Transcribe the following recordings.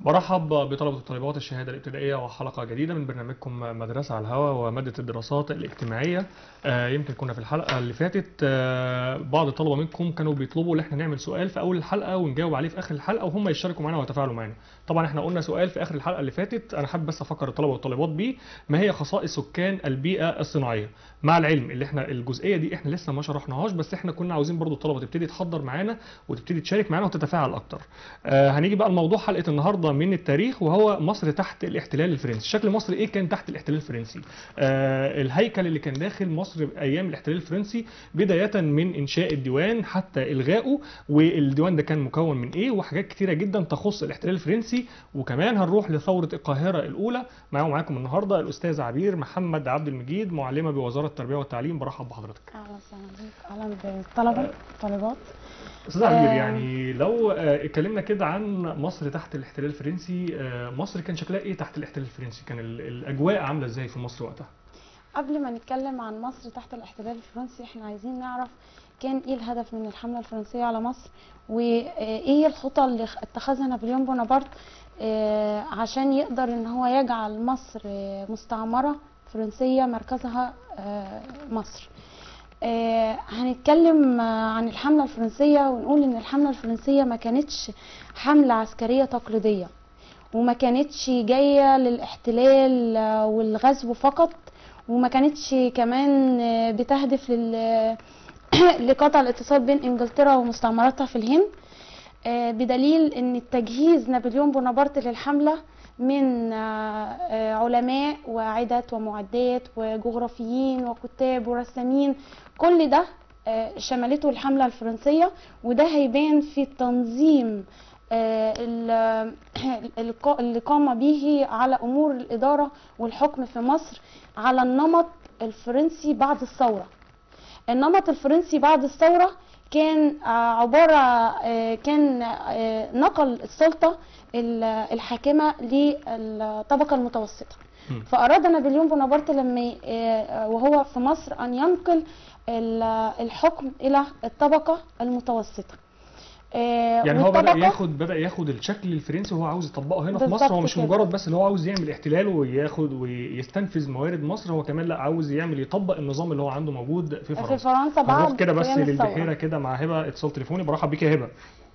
برحب بطلبة وطالبات الشهادة الابتدائية وحلقة جديدة من برنامجكم مدرسة على الهواء ومادة الدراسات الاجتماعية آه، يمكن كنا في الحلقة اللي فاتت آه، بعض الطلبة منكم كانوا بيطلبوا ان احنا نعمل سؤال في أول الحلقة ونجاوب عليه في آخر الحلقة وهم يشاركوا معنا ويتفاعلوا معنا طبعا احنا قلنا سؤال في آخر الحلقة اللي فاتت أنا حابب بس أفكر الطلبة والطالبات بيه ما هي خصائص سكان البيئة الصناعية مع العلم اللي احنا الجزئية دي احنا لسه ما شرحناهاش بس احنا كنا عاوزين برضو الطلبة تبتدي تحضر معانا وتبتدي تشارك معانا وتتفاعل أكتر آه، هنيجي بقى لموضوع حلقة النهاردة من التاريخ وهو مصر تحت الاحتلال الفرنسي شكل مصر ايه كان تحت الاحتلال الفرنسي آه الهيكل اللي كان داخل مصر ايام الاحتلال الفرنسي بدايه من انشاء الديوان حتى الغائه والديوان ده كان مكون من ايه وحاجات كتيره جدا تخص الاحتلال الفرنسي وكمان هنروح لثوره القاهره الاولى معايا ومعاكم النهارده الاستاذ عبير محمد عبد المجيد معلمه بوزاره التربيه والتعليم برحب بحضرتك اهلا وسهلا بيك اهلا بالطلبه والطالبات استاذ عبير آه. يعني لو آه، اتكلمنا كده عن مصر تحت الاحتلال الفرنسي آه، مصر كان شكلها ايه تحت الاحتلال الفرنسي كان ال- الاجواء عامله ازاي في مصر وقتها قبل ما نتكلم عن مصر تحت الاحتلال الفرنسي احنا عايزين نعرف كان ايه الهدف من الحمله الفرنسيه على مصر وايه الخطى اللي اتخذها نابليون بونابرت آه، عشان يقدر ان هو يجعل مصر آه، مستعمره فرنسيه مركزها آه، مصر آه، هنتكلم آه، عن الحملة الفرنسية ونقول إن الحملة الفرنسية ما كانتش حملة عسكرية تقليدية وما كانتش جاية للاحتلال آه، والغزو فقط وما كانتش كمان آه، بتهدف لل لقطع الاتصال بين انجلترا ومستعمراتها في الهند آه، بدليل ان التجهيز نابليون بونابرت للحملة من آه، آه، علماء وعدد ومعدات وجغرافيين وكتاب ورسامين كل ده آه، شملته الحملة الفرنسية وده هيبان في التنظيم آه، ال- الق- اللي قام به على أمور الإدارة والحكم في مصر على النمط الفرنسي بعد الثورة النمط الفرنسي بعد الثورة كان آه، عبارة آه، كان آه، نقل السلطة ال- الحاكمة للطبقة المتوسطة مم. فأراد نابليون بونابرت لما ي- آه، وهو في مصر أن ينقل ال- الحكم إلى الطبقة المتوسطة آه، يعني هو بدأ والطبقة- ياخد بدأ ياخد الشكل الفرنسي وهو عاوز يطبقه هنا في بالظبط مصر هو مش كده. مجرد بس اللي هو عاوز يعمل احتلال وياخد ويستنفذ موارد مصر هو كمان لا عاوز يعمل يطبق النظام اللي هو عنده موجود في في فرنسا فرنسا هنروح بعد كده بس قيام الثورة. للبحيرة كده مع هبة اتصال تليفوني برحب بيك يا هبة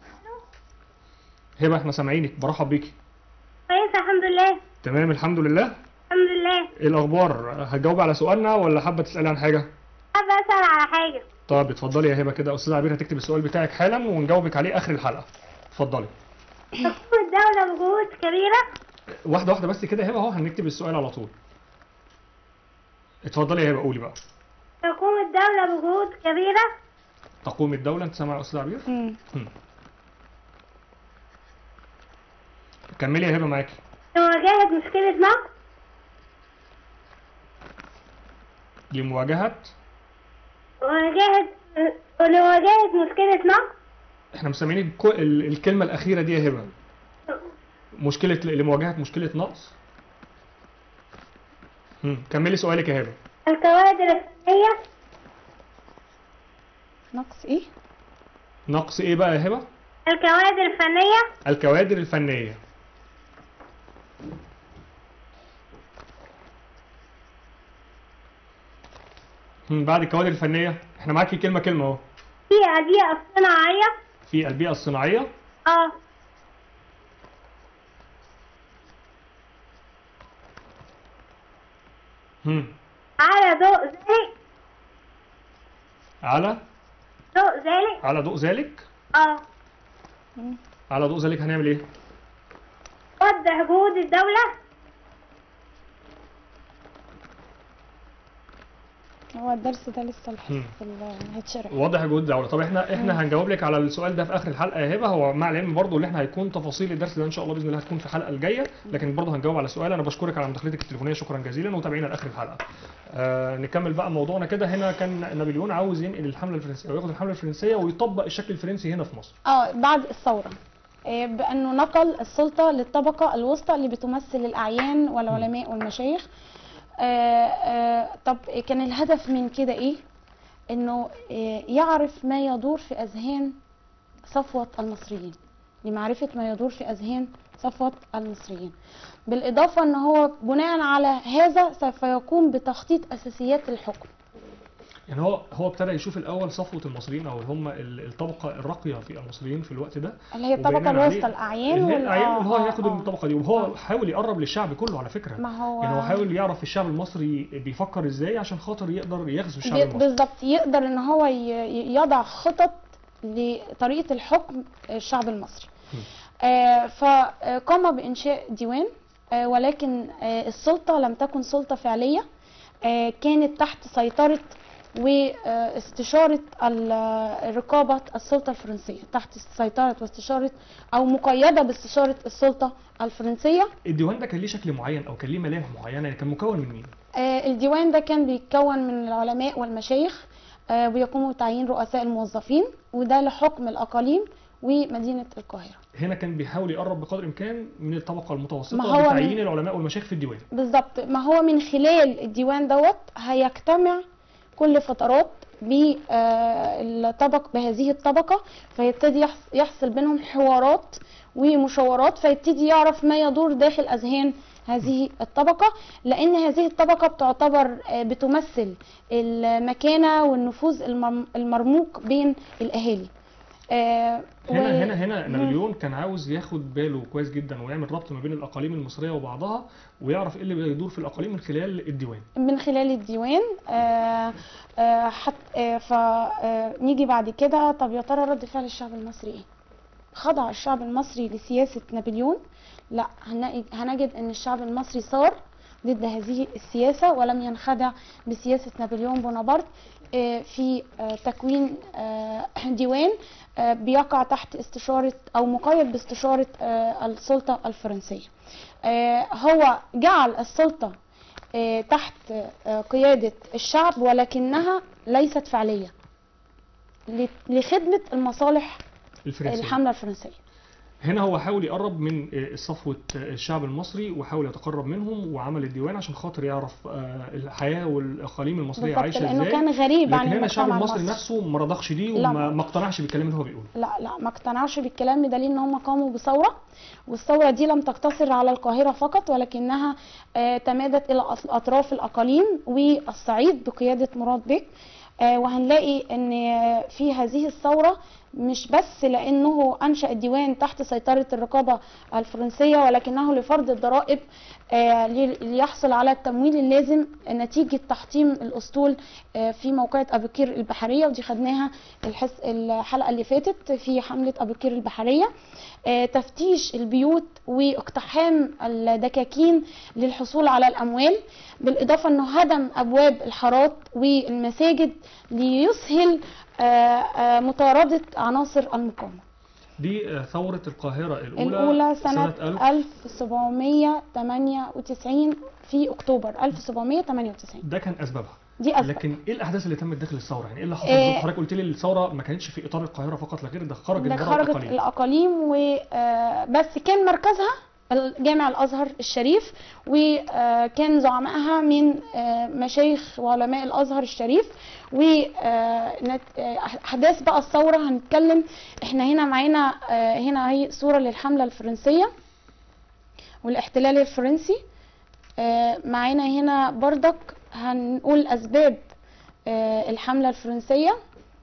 هبة احنا سامعينك برحب بيك كويس الحمد لله تمام الحمد لله الحمد لله ايه الاخبار هتجاوب على سؤالنا ولا حابة تسألي عن حاجة حابة أسأل على حاجة طب اتفضلي يا هبة كده استاذ عبير هتكتب السؤال بتاعك حالا ونجاوبك عليه اخر الحلقة اتفضلي تقوم الدولة بجهود كبيرة واحدة واحدة بس كده يا هبة اهو هنكتب السؤال على طول اتفضلي يا هبة قولي بقى تقوم الدولة بجهود كبيرة تقوم الدولة انت سامع يا استاذ عبير مم. كملي يا هبة معاكي لمواجهة مشكلة نقص لمواجهة ومواجهة ولمواجهة مشكلة نقص احنا مسميين الكو... ال- الكلمة الأخيرة دي يا هبة مشكلة لمواجهة مشكلة نقص مم. كملي سؤالك يا هبة الكوادر الفنية نقص ايه؟ نقص ايه بقى يا هبة الكوادر الفنية الكوادر الفنية مم. بعد الكوادر الفنية احنا معاكي كلمة كلمة اهو في البيئة الصناعية في البيئة الصناعية اه مم. على ضوء ذلك على ضوء ذلك على ضوء ذلك اه مم. على ضوء ذلك هنعمل ايه وضح جهود الدولة هو الدرس ده لسه الحصة مم. ال- هيتشرح واضح جهود الدولة طب احنا احنا هنجاوب لك على السؤال ده في اخر الحلقه يا هبه هو مع العلم برضه اللي احنا هيكون تفاصيل الدرس ده ان شاء الله باذن الله هتكون في الحلقه الجايه لكن برضه هنجاوب على السؤال انا بشكرك على مداخلتك التليفونيه شكرا جزيلا وتابعينا لاخر الحلقه آه نكمل بقى موضوعنا كده هنا كان نابليون عاوز ينقل الحمله الفرنسيه وياخد الحمله الفرنسيه ويطبق الشكل الفرنسي هنا في مصر اه بعد الثورة آه، بأنه نقل السلطة للطبقة الوسطى اللي بتمثل الأعيان والعلماء والمشايخ آه، آه، طب كان الهدف من كده إيه؟ إنه آه، يعرف ما يدور في أذهان صفوة المصريين لمعرفة ما يدور في أذهان صفوة المصريين بالإضافة أن هو بناء على هذا سوف يقوم بتخطيط أساسيات الحكم يعني هو هو ابتدى يشوف الاول صفوه المصريين او هم ال- الطبقه الراقيه في المصريين في الوقت ده اللي هي وبناء الطبقة عليه- الوسطى الأعيان اللي هي وال- الأعيان آه، اللي هو آه، ياخد آه. الطبقه دي وهو آه. حاول يقرب للشعب كله على فكره ما هو يعني هو حاول يعرف الشعب المصري بيفكر ازاي عشان خاطر يقدر يغزو الشعب بي- المصري بالظبط يقدر ان هو ي- ي- يضع خطط لطريقه الحكم الشعب المصري م. آه، فقام بانشاء ديوان آه، ولكن آه، السلطه لم تكن سلطه فعليه آه، كانت تحت سيطره واستشاره ال- رقابه السلطه الفرنسيه تحت سيطره واستشاره او مقيده باستشاره السلطه الفرنسيه الديوان ده كان ليه شكل معين او كان ليه ملامح معينه يعني كان مكون من مين آه، الديوان ده كان بيتكون من العلماء والمشايخ آه، ويقوموا بتعيين رؤساء الموظفين وده لحكم الأقاليم ومدينة القاهرة هنا كان بيحاول يقرب بقدر الامكان من الطبقه المتوسطه ما هو بتعيين من- العلماء والمشايخ في الديوان بالظبط ما هو من خلال الديوان دوت هيجتمع كل فترات بالطبق بهذه الطبقة فيبتدي يحص- يحصل بينهم حوارات ومشاورات فيبتدي يعرف ما يدور داخل أذهان هذه الطبقة لأن هذه الطبقة بتعتبر آه، بتمثل المكانة والنفوذ المرم- المرموق بين الأهالي آه، و- هنا هنا هنا مم. نابليون كان عاوز ياخد باله كويس جدا ويعمل ربط ما بين الاقاليم المصريه وبعضها ويعرف ايه اللي بيدور في الاقاليم من خلال الديوان من خلال الديوان آه آه حت آه فنيجي بعد كده طب يا ترى رد فعل الشعب المصري ايه خضع الشعب المصري لسياسة نابليون لا هنلاقي- هنجد ان الشعب المصري صار ضد هذه السياسة ولم ينخدع بسياسة نابليون بونابرت آه، في آه، تكوين آه، ديوان آه، بيقع تحت استشارة أو مقيد باستشارة آه، السلطة الفرنسية آه، هو جعل السلطة آه، تحت آه، قيادة الشعب ولكنها ليست فعلية ل- لخدمة المصالح الفرنسيه الحملة الفرنسية هنا هو حاول يقرب من آه، صفوة آه، الشعب المصري وحاول يتقرب منهم وعمل الديوان عشان خاطر يعرف آه، الحياة والأقاليم المصرية بالظبط عايشة لأنه ازاي كان غريب عن لكن هنا الشعب المجتمع المصري المصري نفسه ما رضخش ليه لا. وما ما اقتنعش بالكلام اللي هو بيقوله لا لا ما اقتنعش بالكلام بدليل ان هم قاموا بثوره والثوره دي لم تقتصر على القاهره فقط ولكنها آه، تمادت الى أط- اطراف الاقاليم والصعيد بقياده مراد بك آه، وهنلاقي ان آه، في هذه الثوره مش بس لانه انشا الديوان تحت سيطره الرقابه الفرنسيه ولكنه لفرض الضرائب آه، لي- ليحصل على التمويل اللازم نتيجه تحطيم الاسطول آه، في موقعة أبو قير البحرية ودي خدناها الحس الحلقة اللي فاتت في حملة أبو قير البحرية آه، تفتيش البيوت واقتحام الدكاكين للحصول على الأموال بالإضافة أنه هدم أبواب الحارات والمساجد ليسهل آه، آه، مطاردة عناصر المقاومة دي آه، ثورة القاهرة الأولى الأولى سنة 1000 1798 في أكتوبر 1798 ده كان أسبابها دي أسباب لكن ايه الأحداث اللي تمت داخل الثورة يعني ايه اللي حصل آه، حضرتك قلت لي الثورة ما كانتش في إطار القاهرة فقط لا غير ده خرجت ده بره خرجت الأقاليم الأقاليم وبس كان مركزها جامع الأزهر الشريف وكان زعمائها من آه، مشايخ وعلماء الأزهر الشريف وأحداث بقى الثورة هنتكلم احنا هنا معانا آه، هنا هي صورة للحملة الفرنسية والاحتلال الفرنسي آه، معانا هنا بردك هنقول أسباب آه، الحملة الفرنسية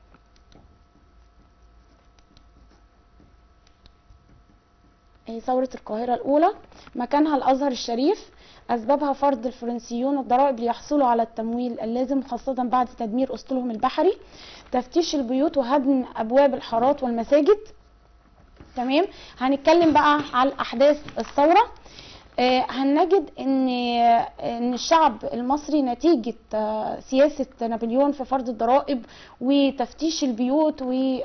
هي ثورة القاهرة الأولى مكانها الأزهر الشريف أسبابها فرض الفرنسيون الضرائب ليحصلوا على التمويل اللازم خاصة بعد تدمير أسطولهم البحري تفتيش البيوت وهدم أبواب الحارات والمساجد تمام هنتكلم بقى على أحداث الثورة آه، هنجد ان ان الشعب المصري نتيجه آه، سياسه نابليون في فرض الضرائب وتفتيش البيوت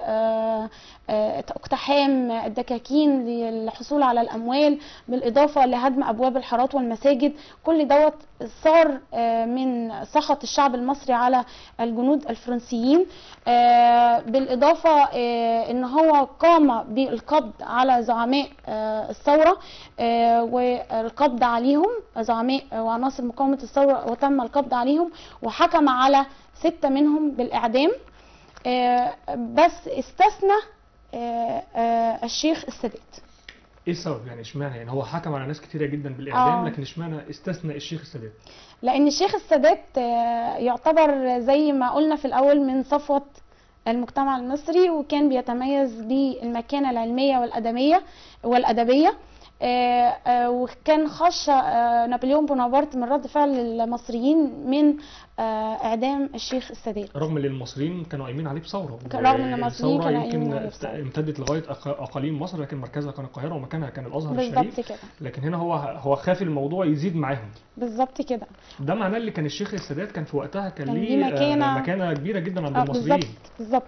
واقتحام الدكاكين للحصول على الاموال بالاضافه لهدم ابواب الحارات والمساجد كل دوت صار آه، من سخط الشعب المصري على الجنود الفرنسيين آه، بالاضافه آه، ان هو قام بالقبض على زعماء آه، الثوره آه، والقبض عليهم زعماء وعناصر مقاومه الثوره وتم القبض عليهم وحكم على سته منهم بالاعدام آه، بس استثنى آه، آه، الشيخ السادات ايه السبب يعني اشمعنى يعني هو حكم على ناس كتيره جدا بالاعدام آه. لكن اشمعنى استثنى الشيخ السادات لان الشيخ السادات آه، يعتبر زي ما قلنا في الاول من صفوة المجتمع المصري وكان بيتميز بالمكانة العلمية والأدبية والأدبية آه، آه، وكان خش آه، نابليون بونابرت من رد فعل المصريين من آه، إعدام الشيخ السادات رغم ان المصريين كانوا قايمين عليه بثوره رغم إن المصريين والثورة كانوا قايمين يمكن عليه بثورة. امتدت لغايه أق- اقاليم مصر لكن مركزها كان القاهره ومكانها كان الازهر بالظبط الشريف كده لكن هنا هو هو خاف الموضوع يزيد معاهم بالظبط كده ده معناه اللي كان الشيخ السادات كان في وقتها كان كان ليه ليه آه، مكانة- مكانه كبيره جدا عند آه، المصريين بالظبط بالظبط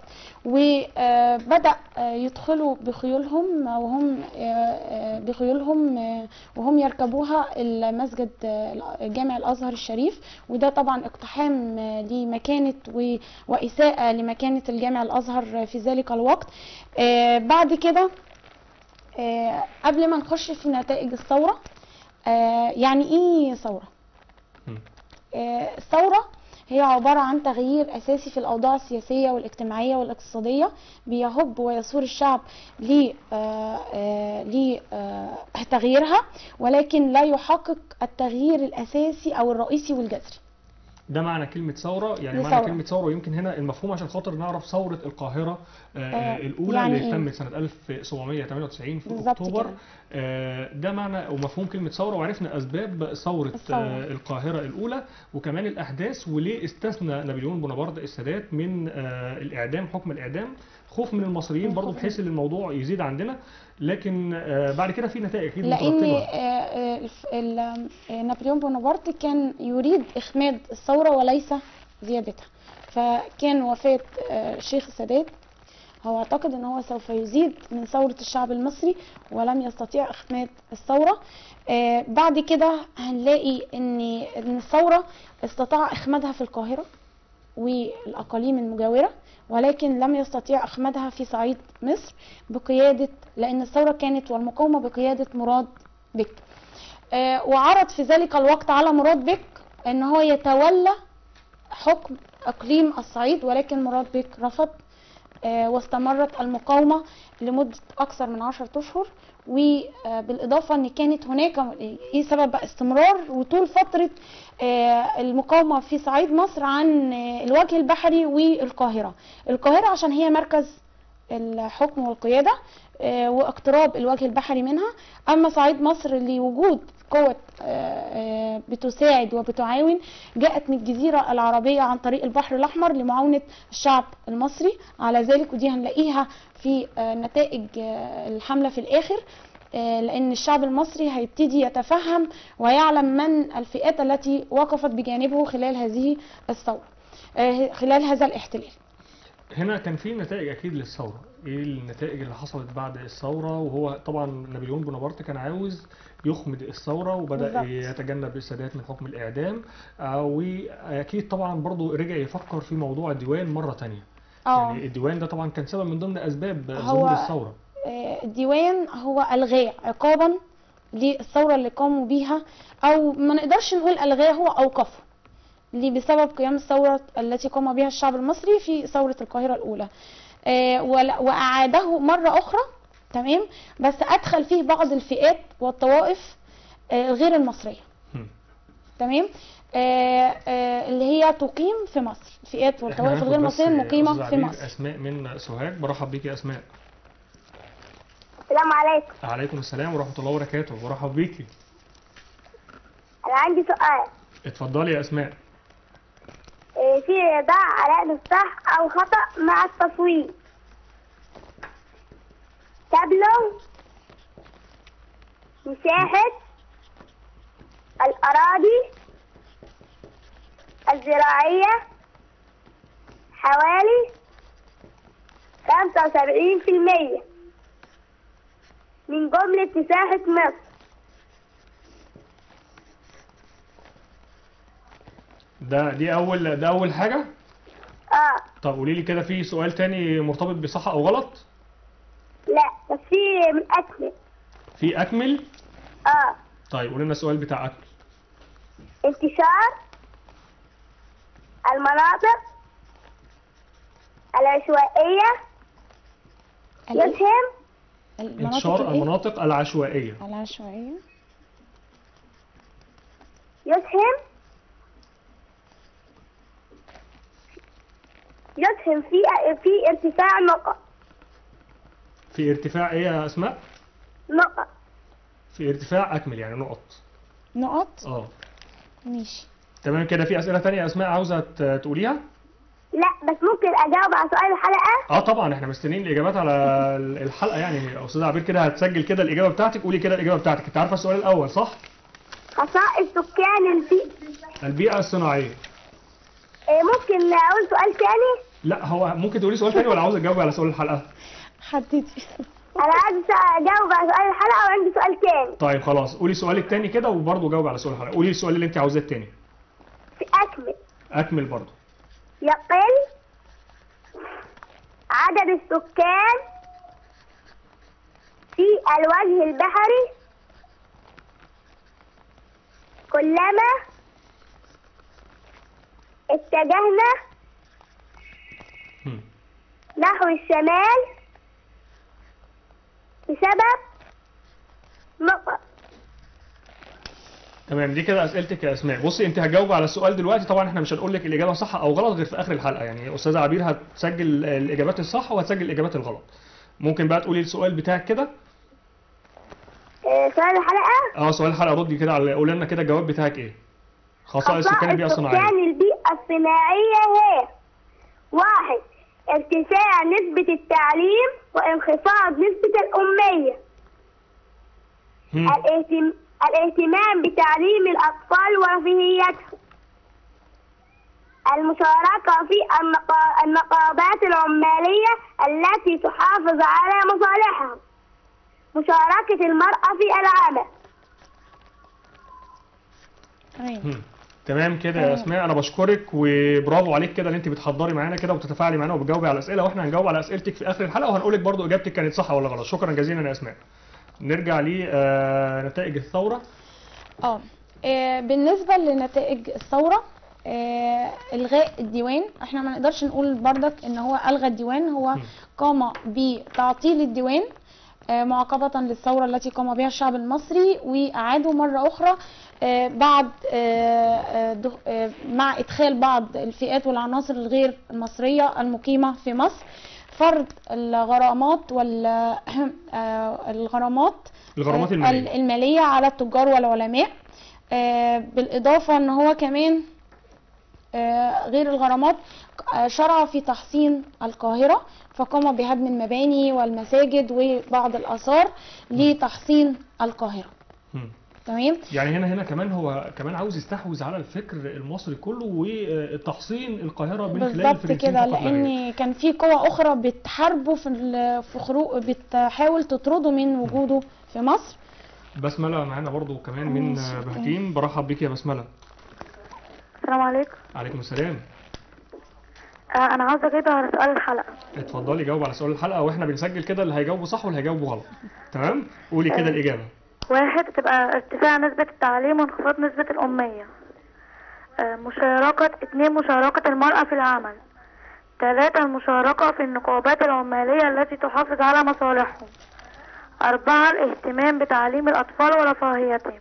وبدأ يدخلوا بخيولهم وهم آه، آه، بخيولهم آه، وهم يركبوها المسجد آه، جامع الأزهر الشريف وده طبعا اقتحام آه، لمكانة و- وإساءة لمكانة الجامع الأزهر في ذلك الوقت آه، بعد كده آه، قبل ما نخش في نتائج الثورة آه، يعني إيه ثورة؟ مم. آه، الثورة هي عبارة عن تغيير أساسي في الأوضاع السياسية والاجتماعية والاقتصادية بيهب ويثور الشعب ل- آه، آه، لتغييرها ولكن لا يحقق التغيير الأساسي أو الرئيسي والجذري ده معنى كلمة ثورة يعني دي معنى ثورة. كلمة ثورة ويمكن هنا المفهوم عشان خاطر نعرف ثورة القاهرة آه آه، الأولى يعني اللي إيه؟ تمت سنة 1798 في بالظبط أكتوبر كده. آه ده معنى ومفهوم كلمة ثورة وعرفنا أسباب ثورة الثورة. آه القاهرة الأولى وكمان الأحداث وليه استثنى نابليون بونابرت السادات من آه الإعدام حكم الإعدام خوف من المصريين برضو خوف بحيث ان الموضوع يزيد عندنا لكن آه بعد كده في نتائج اكيد لأن مترتبة آه، آه، الف- ال- آه، نابليون بونابرت كان يريد إخماد الثورة وليس زيادتها فكان وفاة آه، الشيخ السادات هو اعتقد ان هو سوف يزيد من ثورة الشعب المصري ولم يستطيع اخماد الثورة آه، بعد كده هنلاقي ان ان الثورة استطاع اخمادها في القاهرة والاقاليم المجاورة ولكن لم يستطيع اخمادها في صعيد مصر بقيادة لان الثورة كانت والمقاومة بقيادة مراد بك آه، وعرض في ذلك الوقت على مراد بك ان هو يتولى حكم اقليم الصعيد ولكن مراد بك رفض آه، واستمرت المقاومة لمدة أكثر من عشرة أشهر وبالإضافة أن كانت هناك إيه سبب بقى استمرار وطول فترة آه، المقاومة في صعيد مصر عن آه، الوجه البحري والقاهرة القاهرة عشان هي مركز الحكم والقيادة آه، واقتراب الوجه البحري منها أما صعيد مصر لوجود قوة آه، آه، بتساعد وبتعاون جاءت من الجزيرة العربية عن طريق البحر الأحمر لمعاونة الشعب المصري على ذلك ودي هنلاقيها في آه، نتائج آه، الحملة في الآخر آه، لأن الشعب المصري هيبتدي يتفهم ويعلم من الفئات التي وقفت بجانبه خلال هذه الثورة آه، خلال هذا الاحتلال هنا كان في نتائج اكيد للثوره ايه النتائج اللي حصلت بعد الثوره وهو طبعا نابليون بونابرت كان عاوز يخمد الثوره وبدا بالظبط. يتجنب السادات من حكم الاعدام آه، واكيد طبعا برضو رجع يفكر في موضوع الديوان مره تانية اه يعني الديوان ده طبعا كان سبب من ضمن اسباب هو- ظهور الثوره آه، الديوان هو الغاء عقابا للثوره اللي قاموا بيها او ما نقدرش نقول الغاء هو اوقفه اللي بسبب قيام الثوره التي قام بها الشعب المصري في ثوره القاهره الاولى آه، ولا- واعاده مره اخرى تمام بس ادخل فيه بعض الفئات والطوائف آه، غير المصريه هم. تمام آه، آه، اللي هي تقيم في مصر الفئات احنا والطوائف هناخد الغير بس مصريه أستاذ المقيمه في عبير مصر اسماء من سوهاج برحب بيكي يا اسماء السلام عليكم عليكم السلام ورحمه الله وبركاته برحب بيكي انا عندي سؤال اتفضلي يا اسماء إيه، في ضع علامة صح او خطأ مع التصوير تبلغ مساحة الأراضي الزراعية حوالي خمسة وسبعين في المية من جملة مساحة مصر ده دي اول ده اول حاجه اه طب قولي لي كده في سؤال تاني مرتبط بصح او غلط لا بس في من أكل في اكمل اه طيب قولي لنا السؤال بتاع اكمل انتشار المناطق العشوائية الإيه؟ يسهم انتشار المناطق ايه المناطق العشوائية العشوائية يسهم يسهم في في ارتفاع نقط في ارتفاع ايه يا اسماء نقط في ارتفاع اكمل يعني نقط نقط اه ماشي تمام كده في اسئله تانية يا اسماء عاوزه ت- تقوليها لا بس ممكن اجاوب على سؤال الحلقة اه طبعا احنا مستنيين الاجابات على ال- الحلقه يعني استاذه عبير كده هتسجل كده الاجابه بتاعتك قولي كده الاجابه بتاعتك انت عارفه السؤال الاول صح خصائص سكان البيئة البيئه الصناعيه إيه، ممكن اقول سؤال تاني لا هو ممكن تقولي سؤال تاني ولا عاوزه تجاوبي على سؤال الحلقه حددي انا عايز اجاوب على سؤال الحلقة وعندي سؤال تاني طيب خلاص قولي سؤالك تاني كده وبرضه جاوبي على سؤال الحلقه قولي السؤال اللي انت عاوزاه التاني في اكمل اكمل برضه يقل عدد السكان في الوجه البحري كلما اتجهنا هم. نحو الشمال بسبب نقط تمام دي كده اسئلتك يا اسماء بصي انت هتجاوبي على السؤال دلوقتي طبعا احنا مش هنقول لك الاجابه صح او غلط غير في اخر الحلقه يعني استاذه عبير هتسجل الاجابات الصح وهتسجل الاجابات الغلط ممكن بقى تقولي السؤال بتاعك كده آه، سؤال الحلقة اه سؤال الحلقه ردي كده على قولي لنا كده الجواب بتاعك ايه خصائص سكان البيئه الصناعيه سكان البيئة الصناعية هي واحد ارتفاع نسبة التعليم وانخفاض نسبة الأمية هم. الاهتم... الاهتمام بتعليم الأطفال ورفاهيتهم المشاركة في النقا... النقابات العمالية التي تحافظ على مصالحهم مشاركة المرأة في العمل تمام هم. تمام كده يا تمام. اسماء انا بشكرك وبرافو عليك كده ان انت بتحضري معانا كده وبتتفاعلي معانا وبتجاوبي على الاسئله واحنا هنجاوب على اسئلتك في اخر الحلقه وهنقول لك برضو اجابتك كانت صح ولا غلط شكرا جزيلا يا اسماء نرجع لنتائج الثوره اه آه، بالنسبة لنتائج الثورة آه، إلغاء الديوان احنا ما نقدرش نقول بردك ان هو ألغى الديوان هو م. قام بتعطيل الديوان آه، معاقبة للثورة التي قام بها الشعب المصري وأعادوا مرة أخرى آه، بعد آه، آه، دخ- آه، مع إدخال بعض الفئات والعناصر الغير المصرية المقيمة في مصر فرض الغرامات والغرامات الغرامات آه، الماليه المالية على التجار والعلماء آه، بالإضافة أن هو كمان آه، غير الغرامات آه، شرع في تحصين القاهرة فقام بهدم المباني والمساجد وبعض الآثار لتحصين القاهرة هم. تمام يعني هنا هنا كمان هو كمان عاوز يستحوذ على الفكر المصري كله وتحصين القاهره من خلال بالظبط الفرنسيين كده فقط لا غير. لان كان في قوى اخرى بتحاربه في ال- في خروج بتحاول تطرده من وجوده في مصر بسمله معانا برضو كمان من ماشي. بهتيم برحب بيك يا بسمله السلام عليكم عليكم السلام آه انا عاوزه اجاوب على سؤال الحلقه اتفضلي جاوب على سؤال الحلقه واحنا بنسجل كده اللي هيجاوبوا صح واللي هيجاوبوا غلط تمام قولي كده الاجابه واحد تبقى ارتفاع نسبة التعليم وانخفاض نسبة الأمية آه مشاركة اتنين مشاركة المرأة في العمل ثلاثة المشاركة في النقابات العمالية التي تحافظ على مصالحهم أربعة الاهتمام بتعليم الأطفال ورفاهيتهم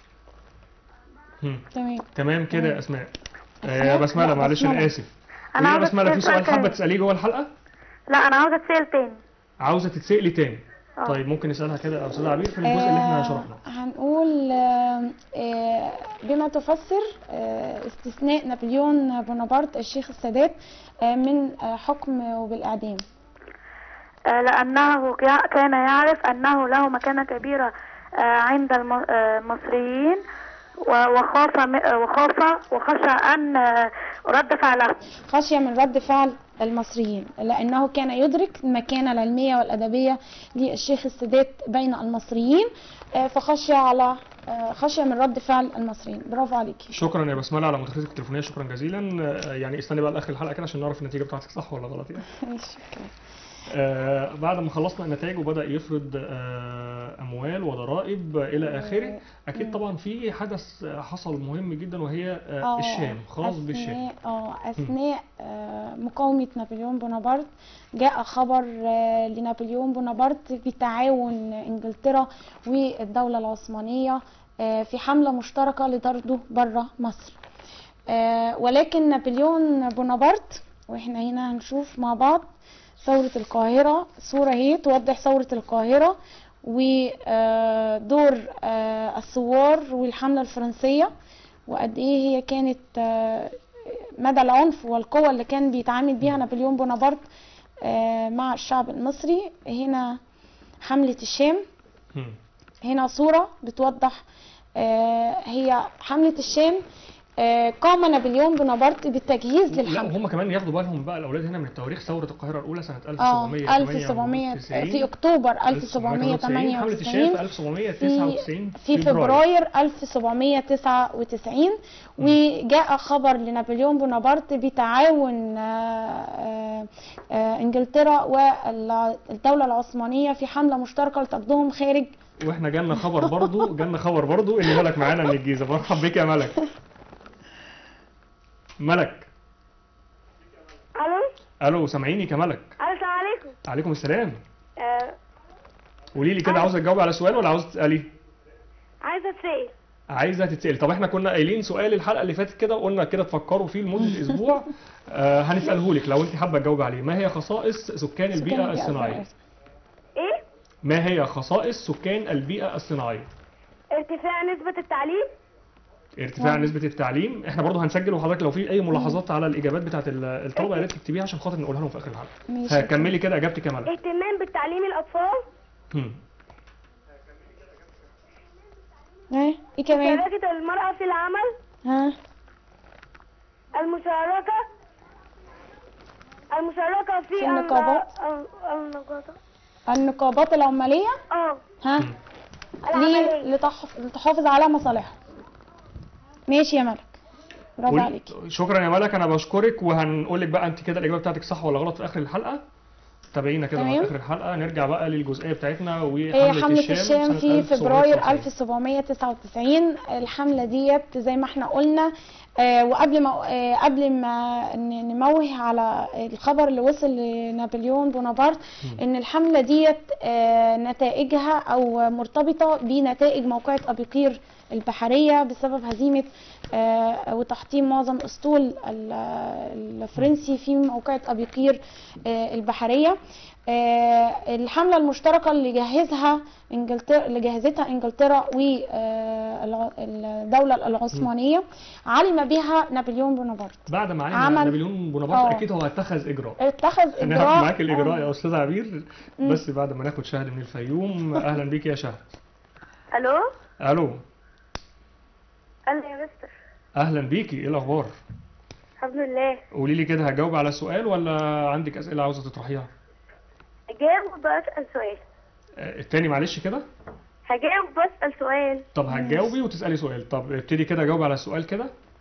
هم. تمام تمام كده يا اسماء آه، أسماء؟ بسمله لا، معلش انا بسملة. اسف أنا قولي يا عاوزة بسمله في أسأل سؤال سؤال حابه تاني. تساليه جوه الحلقه لا أنا عاوزة أتسأل تاني عاوزه تتسالي تاني آه. طيب ممكن نسالها كده يا استاذ عبير في الجزء اللي احنا آه، شرحناه هنقول آه، آه، بما تفسر آه، استثناء نابليون بونابرت الشيخ السادات آه، من آه، حكم وبالإعدام آه، لأنه كا- كان يعرف أنه له مكانة كبيرة آه، عند الم- آه، المصريين و- وخاف م- آه، وخاف وخشى أن آه، رد فعله خشية من رد فعل المصريين لأنه كان يدرك المكانة العلمية والأدبية للشيخ السادات بين المصريين آه، فخشي على آه، خشية من رد فعل المصريين برافو عليكي شكرا يا بسمله على مداخلتك التليفونيه شكرا جزيلا آه، يعني استني بقى لاخر الحلقه كده عشان نعرف النتيجه بتاعتك صح ولا غلط يعني ماشي، شكرا. آه بعد ما خلصنا النتائج وبدا يفرض آه آه، اموال وضرائب آه، الى اخره اكيد طبعا في حدث آه، حصل مهم جدا وهي آه، آه، الشام خاص بالشام أثناء اه أثناء آه، مقاومة نابليون بونابرت جاء خبر آه، لنابليون بونابرت بتعاون إنجلترا والدولة العثمانية آه، في حملة مشتركة لطرده بره مصر آه، ولكن نابليون بونابرت واحنا هنا هنشوف مع بعض ثورة القاهرة صورة هي توضح ثورة القاهرة ودور الثوار والحملة الفرنسية وقد ايه هي كانت آه، مدى العنف والقوة اللي كان بيتعامل بيها نابليون بونابرت آه، مع الشعب المصري هنا حملة الشام مم. هنا صورة بتوضح آه، هي حملة الشام آه، قام نابليون بونابرت بالتجهيز لا للحملة وهم كمان ياخدوا بالهم بقى الاولاد هنا من التواريخ ثوره القاهره الاولى سنه اه 1798 1700 في اكتوبر 1798 حمله الشام 1798 في 1799 في فبراير 1799 وجاء خبر لنابليون بونابرت بتعاون آه، آه، آه، انجلترا والدولة العثمانية في حملة مشتركة لطردهم خارج واحنا جالنا خبر برضو جالنا خبر برضو ان ملك معانا من الجيزه مرحب بك يا ملك ملك الو الو سامعيني كملك السلام عليكم عليكم السلام آه، قولي لي كده عاوزه تجاوبي على سؤال ولا عاوزه تسالي عايزه اتسال عايزه تتسالي طب احنا كنا قايلين سؤال الحلقه اللي فاتت كده وقلنا كده تفكروا فيه لمده اسبوع آه هنساله لك لو انت حابه تجاوبي عليه ما هي خصائص سكان البيئه الصناعيه ايه ما هي خصائص سكان البيئه الصناعيه ارتفاع نسبه التعليم ارتفاع نسبة التعليم احنا برضو هنسجل وحضرتك لو في اي ملاحظات على الاجابات بتاعت ال- الطلبة يا ريت تكتبيها عشان خاطر نقولها لهم في اخر الحلقة ماشي. هكملي كده اجابتك يا ملك اهتمام بالتعليم الاطفال هم. ها ايه كمان مشاركه المراه في العمل ها المشاركه المشاركه في في النقابات. ال- النقابات النقابات العمالية اه ها هم. ليه العمليه لتحف... لتحافظ على مصالحهم ماشي يا ملك برافو قولي- عليكي شكرا يا ملك انا بشكرك وهنقول لك بقى انت كده الاجابة بتاعتك صح ولا غلط في اخر الحلقة تابعينا كده لغايه تمام. اخر الحلقة نرجع بقى للجزئية بتاعتنا هي وحملة حملة الشام الشام سنة في فبراير 1799. 1799 الحملة ديت زي ما احنا قلنا آه، وقبل ما آه، قبل ما ن- نموه على الخبر اللي وصل لنابليون بونابرت ان الحملة ديت آه، نتائجها او مرتبطة بنتائج موقعة ابيقير البحرية بسبب هزيمة آه، وتحطيم معظم اسطول ال- الفرنسي في موقعة ابيقير آه، البحرية آه، الحملة المشتركة اللي جهزها انجلترا اللي جهزتها انجلترا والدولة العثمانية علم بها نابليون بونابرت بعد ما علم عمل- نابليون بونابرت آه. اكيد هو اتخذ اجراء اتخذ انا اجراء هاخد معاك الاجراء آه. يا استاذ عبير بس بعد ما ناخد شهد من الفيوم اهلا بيك يا شهد الو الو قال لي يا مستر اهلا بيكي ايه الاخبار الحمد لله قولي لي كده هجاوب على سؤال ولا عندك اسئله عاوزه تطرحيها هجاوب بسأل سؤال آه، التاني معلش كده هجاوب بسأل سؤال طب هتجاوبي وتسالي سؤال طب ابتدي كده جاوب على السؤال كده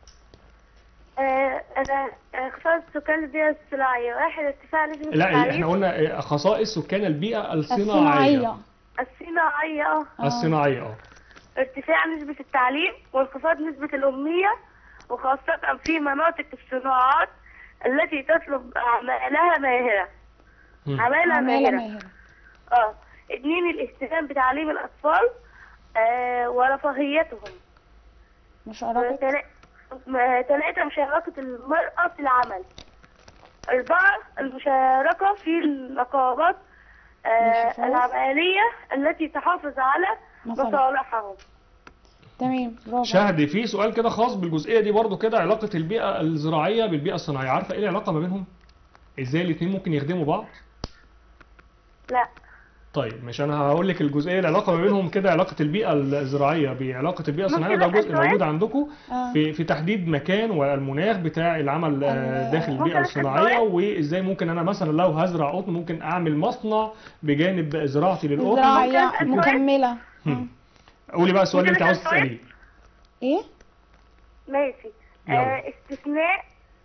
آه انا اختصاص سكان البيئة الصناعية واحد ارتفاع نسبة لا التعليم احنا قلنا آه، خصائص سكان البيئه الصناعية الصناعيه الصناعية آه. الصناعيه اه ارتفاع نسبة التعليم وانخفاض نسبة الأمية وخاصة في مناطق الصناعات التي تطلب عمالها ماهرة مم. عمالة عمالة ماهرة ماهرة اه اتنين الاهتمام بتعليم الأطفال آه ورفاهيتهم مشاركة تلا- م- تلاتة مشاركة المرأة في العمل أربعة المشاركة في النقابات آه الحفاظ. العمالية التي تحافظ على مصالح. مصالحهم تمام برافو شهد في سؤال كده خاص بالجزئيه دي برضو كده علاقه البيئه الزراعيه بالبيئه الصناعيه عارفه ايه العلاقه ما بينهم ازاي الاثنين ممكن يخدموا بعض لا طيب مش انا هقول لك الجزئيه العلاقه ما بينهم كده علاقه البيئه الزراعيه بعلاقه البيئه الصناعيه ده ممكن جزء أسأل موجود سؤال؟ عندكم آه. في في تحديد مكان والمناخ بتاع العمل آه، ال- داخل ممكن البيئه أسأل الصناعيه سؤال؟ وازاي ممكن انا مثلا لو هزرع قطن ممكن اعمل مصنع بجانب زراعتي للقطن زراعية ممكن أسأل سؤال؟ مكملة هم. قولي بقى السؤال اللي انت ممكن عاوز أسأل سؤال؟ تساليه ايه ماشي يلا. آه استثناء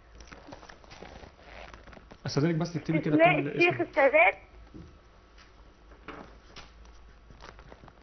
استاذنك بس تكتبي كده استثناء كل الشيخ اسم السادات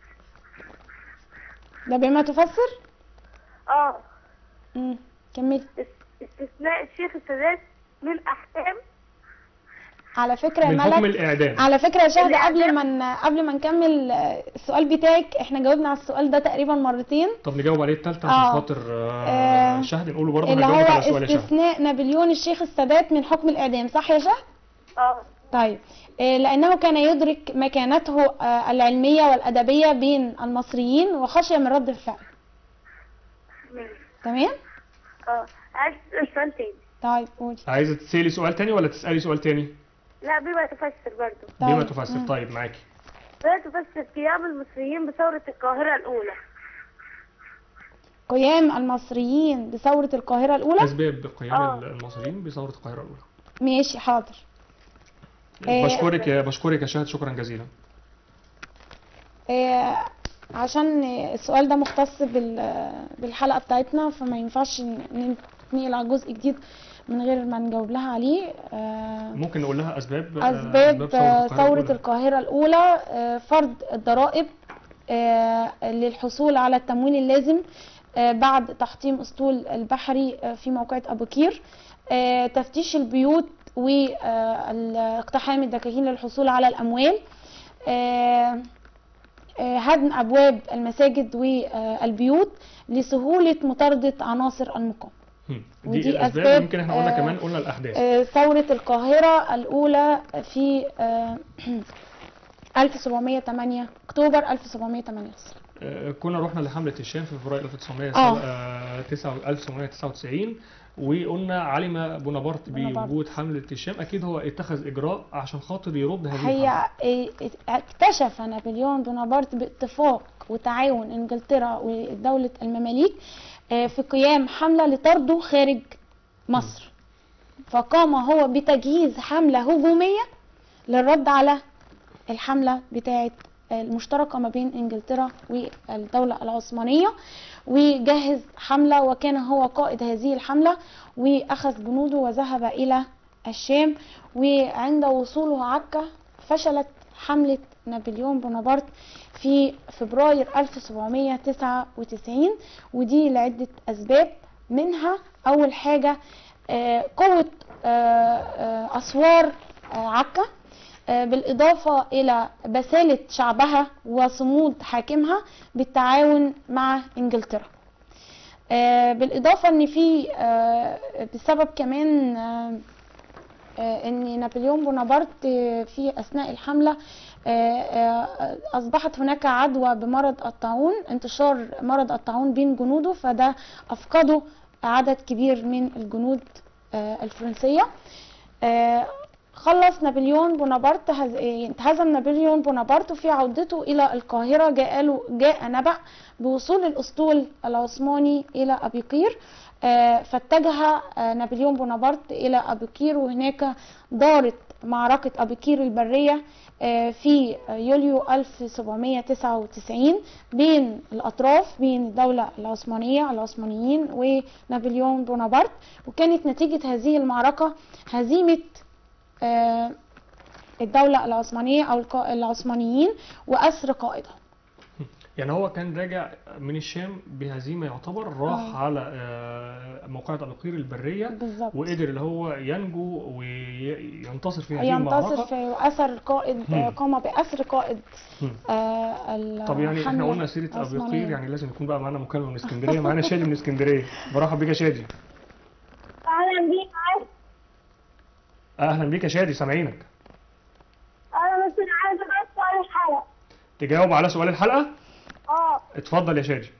ده بما تفسر اه امم كملي اس- استثناء الشيخ السادات من احكام على فكره يا من حكم ملك الاعدام على فكره يا شهد الإعدام. قبل ما ن- قبل ما نكمل آه، السؤال بتاعك احنا جاوبنا على السؤال ده تقريبا مرتين طب نجاوب عليه التالتة آه. عشان خاطر آه، آه، شهد نقوله برضه اللي انا هو جاوبت على سؤال يا شهد استثناء نابليون الشيخ السادات من حكم الاعدام صح يا شهد اه طيب آه، لأنه كان يدرك مكانته آه، العلمية والأدبية بين المصريين وخشي من رد الفعل ماشي. تمام؟ اه عايز تسأل سؤال تاني طيب قولي عايزة تسألي سؤال تاني ولا تسألي سؤال تاني؟ لا بما تفسر برضه بما طيب. تفسر مم. طيب معاكي بما تفسر قيام المصريين بثورة القاهرة الأولى قيام المصريين بثورة القاهرة الأولى أسباب قيام آه. المصريين بثورة القاهرة الأولى ماشي حاضر آه. بشكرك يا بشكرك يا شهد شكرا جزيلا آه، عشان السؤال ده مختص بال- بالحلقة بتاعتنا فما ينفعش ن- ننقل على جزء جديد من غير ما نجاوب لها عليه آه، ممكن نقول لها أسباب آه، أسباب آه، ثورة الأولى. القاهرة الأولى آه، فرض الضرائب آه، للحصول على التمويل اللازم آه، بعد تحطيم أسطول البحري آه، في موقعة أبو كير آه، تفتيش البيوت واقتحام الدكاكين للحصول على الأموال آه، آه، هدم أبواب المساجد والبيوت لسهولة مطاردة عناصر المقاومة هم. ودي دي الأسباب أسباب، يمكن احنا قلنا آه، كمان قلنا الأحداث آه، ثورة القاهرة الأولى في آه، 1708 أكتوبر 1708 آه، كنا رحنا لحملة الشام في فبراير 1900 آه. آه، تسعة- 1999 وقلنا علم بونابرت بونابرت. بوجود حملة الشام أكيد هو اتخذ إجراء عشان خاطر يرد هذه هي الحملة. آه، اكتشف نابليون بونابرت باتفاق وتعاون انجلترا ودولة المماليك آه، في قيام حملة لطرده خارج مصر فقام هو بتجهيز حملة هجومية للرد على الحملة بتاعة المشتركة ما بين انجلترا والدولة العثمانية وجهز حملة وكان هو قائد هذه الحملة واخذ جنوده وذهب الى الشام وعند وصوله عكا فشلت حملة نابليون بونابرت في فبراير 1799 ودي لعدة أسباب منها أول حاجة آه، قوة آه، آه، أسوار آه، عكا آه، بالإضافة إلى بسالة شعبها وصمود حاكمها بالتعاون مع إنجلترا آه، بالإضافة إن في آه، بسبب كمان آه، آه، ان نابليون بونابرت آه، في اثناء الحمله آه، آه، اصبحت هناك عدوى بمرض الطاعون انتشار مرض الطاعون بين جنوده فده افقده عدد كبير من الجنود آه، الفرنسيه آه، خلص نابليون بونابرت هز- آه، هزم نابليون بونابرت وفي عودته الى القاهره جاء له جاء نبأ بوصول الاسطول العثماني الى ابي قير آه، فاتجه آه، نابليون بونابرت الى ابي قير وهناك دارت معركه ابي قير البريه آه، في يوليو 1799 بين الاطراف بين الدوله العثمانيه العثمانيين ونابليون بونابرت وكانت نتيجه هذه المعركه هزيمه آه، الدولة العثمانية أو القا- العثمانيين وأسر قائدهم يعني هو كان راجع من الشام بهزيمة يعتبر راح آه. على آه، موقعة القير البرية بالظبط وقدر اللي هو ينجو وينتصر في هذه ينتصر المعركة في أسر قائد آه، مم. قام بأسر قائد مم. آه، الحملة طب يعني احنا قلنا سيرة أبي العثمانية. قير يعني لازم يكون بقى معانا مكالمة من اسكندرية معانا شادي من اسكندرية برحب بيك يا شادي أهلا بيك عايز أهلا بيك يا شادي سامعينك أنا بس عايزة بس سؤال الحلقة تجاوب على سؤال الحلقة اه اتفضل يا شادي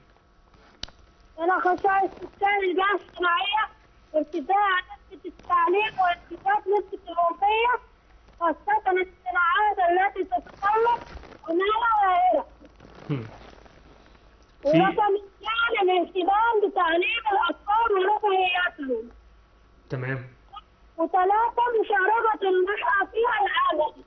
أنا خصائص السكان الجهة الصناعية ارتفاع نسبة التعليم وانخفاض نسبة الوظيفية خاصة الصناعات التي تتطلب عمالة هائلة هم. في ورقم اثنين الاهتمام بتعليم الأطفال ورفاهياتهم تمام وثلاثة مشاركة المرأة في العمل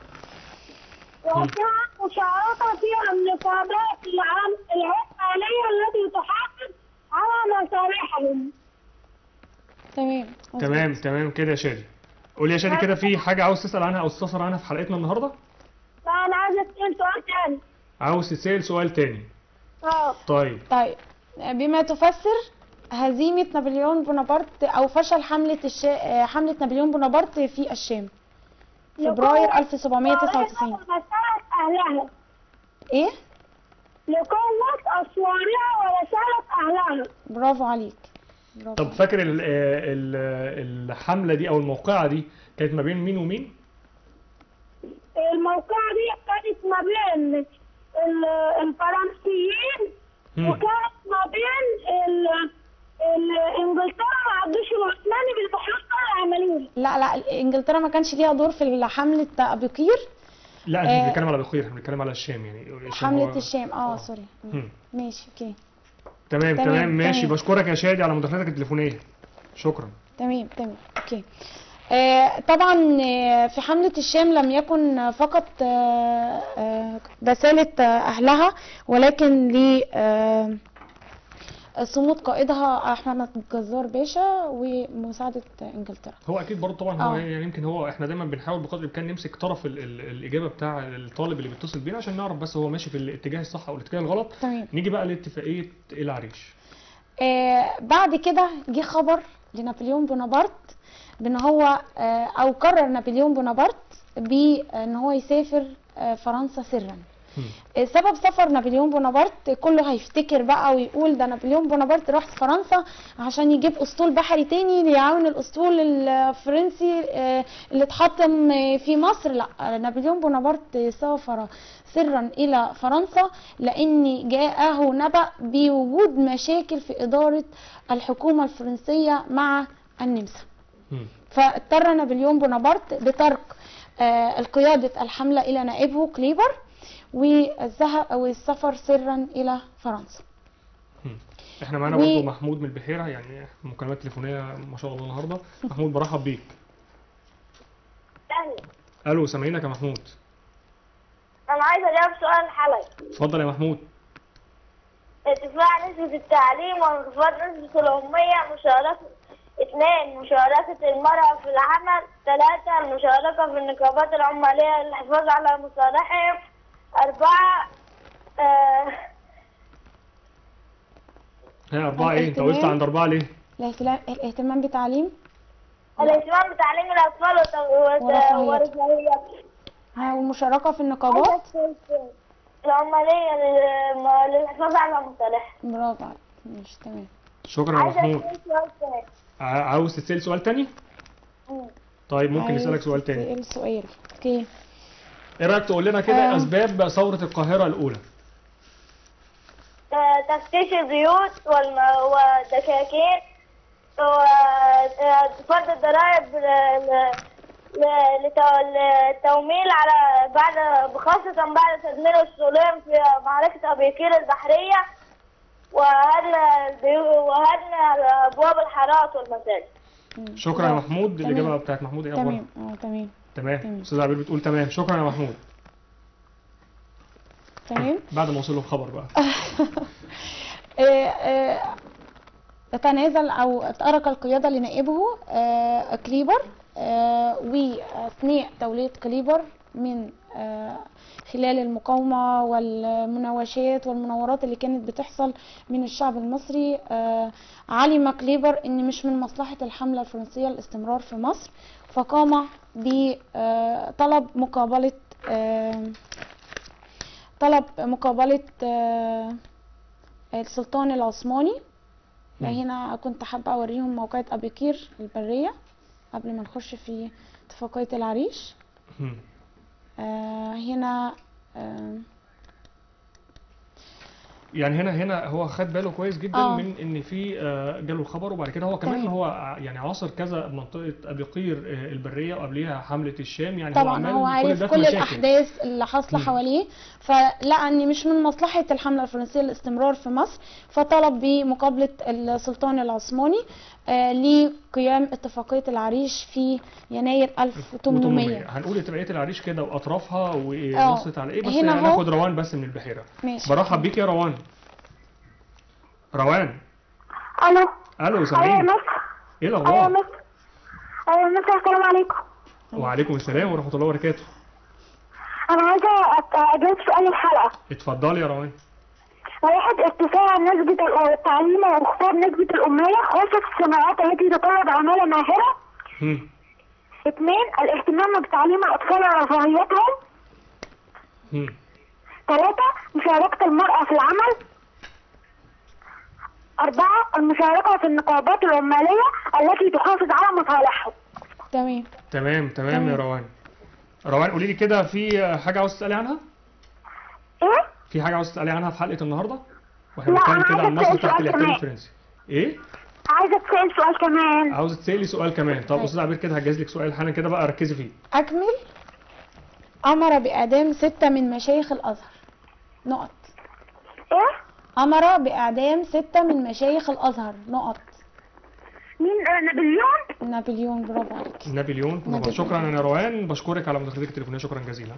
وأربعة مشاركة في النقابات العام العمالية التي تحافظ على مصالحهم تمام تمام تمام كده يا شادي قول يا شادي كده في حاجة عاوز تسأل عنها أو تستفسر عنها في حلقتنا النهاردة فأنا عايزة أسأل سؤال تاني عاوز تسأل سؤال تاني اه طيب طيب بما تفسر هزيمة نابليون بونابرت أو فشل حملة الشا... حملة نابليون بونابرت في الشام فبراير 1799 مسألة أهلها إيه؟ لقوة أسوارها ورسالة أهلها برافو عليك برافو طب عليك. فاكر ال- ال- الحملة دي أو الموقعة دي كانت ما بين مين ومين؟ الموقعة دي كانت ما بين ال- الفرنسيين مم. وكانت ما بين ال- ال- انجلترا مع الجيش العثماني بالمحاصرة العملية لا لا انجلترا ما كانش ليها دور في حملة ابيقير لا احنا آه. مش بنتكلم على بخير احنا بنتكلم على الشام يعني الشام حملة هو- الشام اه سوري مم. ماشي اوكي تمام تمام، تمام ماشي تمام. بشكرك يا شادي على مداخلتك التليفونية شكرا تمام تمام اوكي آه طبعا آه، في حملة الشام لم يكن فقط آه، آه، رسالة آه، أهلها ولكن ل آه، صمود قائدها أحمد الجزار باشا ومساعدة إنجلترا هو اكيد برضه طبعا هو آه. يعني يمكن هو احنا دايما بنحاول بقدر الامكان نمسك طرف ال ال الاجابه بتاع الطالب اللي بيتصل بينا عشان نعرف بس هو ماشي في الاتجاه الصح او الاتجاه الغلط تمام نيجي بقى لاتفاقيه العريش آه بعد كده جه خبر لنابليون بونابرت بان هو آه او قرر نابليون بونابرت بان هو يسافر آه فرنسا سرا مم. آه، سبب سفر نابليون بونابرت كله هيفتكر بقى ويقول ده نابليون بونابرت راح فرنسا عشان يجيب اسطول بحري تاني ليعاون الاسطول الفرنسي آه، اللي اتحطم آه، في مصر لا آه، نابليون بونابرت سافر سرا الى فرنسا لان جاءه نبأ بوجود مشاكل في اداره الحكومه الفرنسيه مع النمسا مم. فاضطر نابليون بونابرت بترك آه، القيادة الحملة إلى نائبه كليبر والذهب أو السفر سرا إلى فرنسا مم. احنا معانا و- برضه محمود من البحيره يعني مكالمات تليفونيه ما شاء الله النهارده محمود برحب بيك الو سامعينك يا محمود أنا عايزة أجاوب سؤال الحلقة اتفضل يا محمود ارتفاع نسبة التعليم وانخفاض نسبة الأمية مشاركة اثنين مشاركة المرأة في العمل ثلاثة المشاركة في النقابات العمالية للحفاظ على مصالحهم أربعة آه ها اربعه ايه انت وقفت الاهتمام. عند اربعه ليه الاهتمام الاهتمام بتعليم الاهتمام بتعليم الأطفال وت- وت- ورفاهيتهم. ورفاهيتهم ها، والمشاركة في النقابات العمالية لل- للحفاظ على مصالحهم برافو عليك ماشي تمام شكرا يا عايزة محمود أسأل سؤال تاني ع- عاوز تسال سؤال تاني مم. طيب ممكن عايز نسالك سؤال تاني تسأل سؤال اوكي ايه رايك تقول لنا كده آه. اسباب ثوره القاهره الاولى آه، تفتيش البيوت والم- والدكاكين وفرض الضرائب ل- ل- ل- لتو- للتوميل على بعد خاصة بعد تدمير السلام في معركة أبيكير البحرية وهدم البيو- وهدم أبواب الحارات والمساجد مم. شكرا يا برافو. محمود تمام. الاجابه بتاعت محمود ايه اخبارها تمام اه تمام تمام تمام. استاذ عبير بتقول تمام شكرا يا محمود تمام بعد ما وصل له الخبر بقى آه، آه، تنازل او ترك القياده لنائبه آه، كليبر آه، واثناء توليه كليبر من آه، خلال المقاومه والمناوشات والمناورات اللي كانت بتحصل من الشعب المصري آه، علم كليبر ان مش من مصلحه الحمله الفرنسيه الاستمرار في مصر فقام بطلب مقابله آه، طلب مقابله آه، السلطان العثماني مم. هنا كنت حابة أوريهم موقعة أبيكير البرية قبل ما نخش في اتفاقية العريش مم. آه هنا آه يعني هنا هنا هو خد باله كويس جدا آه. من ان في آه، جاله الخبر وبعد كده هو كمان تمام. هو ع- يعني عاصر كذا منطقه ابيقير آه، البريه وقبليها حمله الشام يعني هو طبعا عمال هو كل عارف ده في كل مشاكل. الأحداث اللي حاصلة مم. حواليه فلقى أن مش من مصلحة الحملة الفرنسية الاستمرار في مصر فطلب بمقابلة السلطان العثماني آه لقيام اتفاقية العريش في يناير 1800 هنقول اتفاقيه العريش كده واطرافها آه. ونصت على ايه بس هنا أهو. هناخد روان بس من البحيره ماشي برحب بيك يا روان روان ألو الو أيوة يا سامعين مصر ايه أيوة يا الاخبار مصر أيوة يا مصر السلام عليكم وعليكم السلام ورحمه الله وبركاته أنا عايزة أت- أجاوب سؤال الحلقة اتفضلي يا روان واحد ارتفاع نسبة التعليم وانخفاض نسبة الأمية خاصة في الصناعات التي تتطلب عمالة ماهرة هم. اثنين الاهتمام بتعليم الأطفال ورفاهيتهم هم. ثلاثة مشاركة المرأة في العمل أربعة المشاركة في النقابات العمالية التي تحافظ على مصالحهم تمام تمام تمام يا تمام. روان روان قولي لي كده في حاجه عاوز تسالي عنها إيه؟ في حاجه عاوز تسالي عنها في حلقه النهارده واحنا لا، بنتكلم أنا كده عن عايزة مصر أسأل تحت سؤال الاحتلال كمان. الفرنسي ايه عايزة أسأل سؤال كمان عاوزه تسالي سؤال كمان طب طيب. استاذ عبير كده هجهز لك سؤال حالا كده بقى ركزي فيه أكمل أمر بإعدام ستة من مشايخ الأزهر نقط إيه؟ أمر بإعدام ستة من مشايخ الأزهر نقط مين آه، نابليون؟ نابليون برافو عليك نابليون برافو. نابليون. شكرا يا روان بشكرك على مداخلتك التليفونيه شكرا جزيلا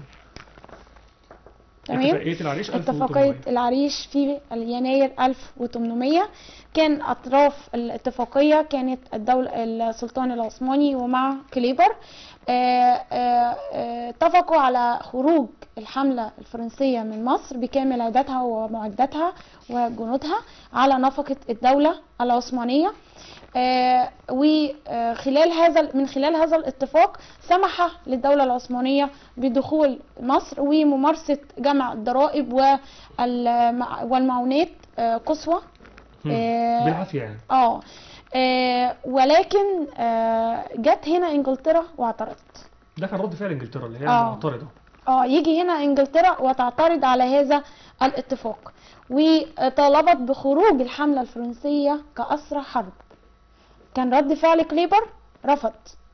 تمام اتفاقيه العريش 1800 اتفاقية العريش في يناير 1800 كان أطراف الاتفاقية كانت الدولة السلطان العثماني ومع كليبر آه، آه، آه، اتفقوا على خروج الحملة الفرنسية من مصر بكامل عدتها ومعداتها وجنودها على نفقة الدولة العثمانية آه، وخلال هذا من خلال هذا الاتفاق سمح للدولة العثمانية بدخول مصر وممارسة جمع الضرائب والمع- والمعونات آه، قصوى هم. آه، بالعافيه يعني اه آه، ولكن آه، جت هنا انجلترا واعترضت ده كان رد فعل انجلترا اللي هي آه. المعترضه اه يجي هنا انجلترا وتعترض على هذا الاتفاق وطالبت بخروج الحملة الفرنسية كأسرى حرب كان رد فعل كليبر رفض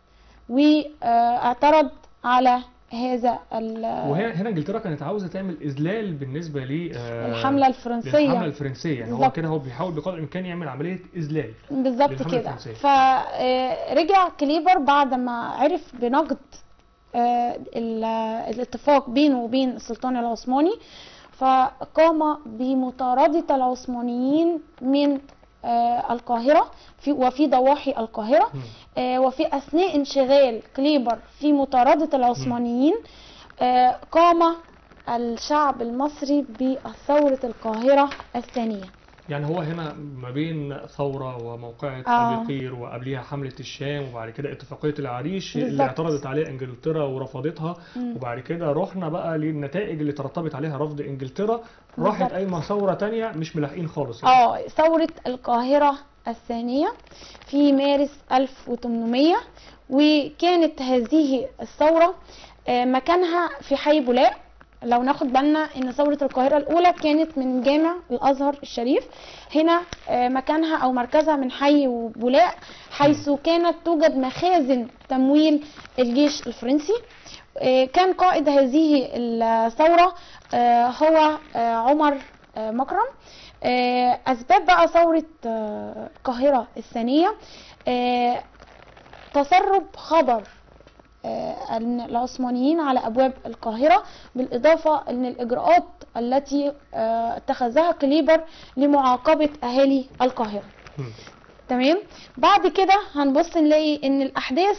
واعترض على هذا ال- وهي هنا انجلترا كانت عاوزه تعمل اذلال بالنسبه ل آه، الحملة الفرنسية للحمله الفرنسيه يعني هو بالظبط. كده هو بيحاول بقدر الامكان يعمل عمليه اذلال بالظبط للحملة كده الفرنسية. فرجع كليبر بعد ما عرف بنقد آه، ال- الاتفاق بينه وبين السلطان العثماني فقام بمطاردة العثمانيين من آه، القاهرة في وفي ضواحي القاهرة مم. آه، وفي أثناء انشغال كليبر في مطاردة العثمانيين آه، قام الشعب المصري بثورة القاهرة الثانية يعني هو هنا ما بين ثورة وموقعة آه. أبي قير وقبليها حملة الشام وبعد كده اتفاقية العريش اللي بالظبط. اعترضت عليها انجلترا ورفضتها مم. وبعد كده رحنا بقى للنتائج اللي ترتبت عليها رفض انجلترا راحت بالظبط. قايمة ثورة تانية مش ملاحقين خالص يعني. اه ثورة القاهرة الثانية في مارس 1800 وكانت هذه الثورة آه، مكانها في حي بولاق لو ناخد بالنا ان ثورة القاهرة الاولى كانت من جامع الازهر الشريف هنا آه، مكانها او مركزها من حي بولاق حيث كانت توجد مخازن تمويل الجيش الفرنسي آه، كان قائد هذه الثورة آه، هو آه، عمر آه، مكرم آه، أسباب بقى ثورة آه، القاهرة الثانية آه، تسرب خبر آه، أن العثمانيين على أبواب القاهرة بالإضافة أن الإجراءات التي آه، اتخذها كليبر لمعاقبة أهالي القاهرة مم. تمام بعد كده هنبص نلاقي ان الاحداث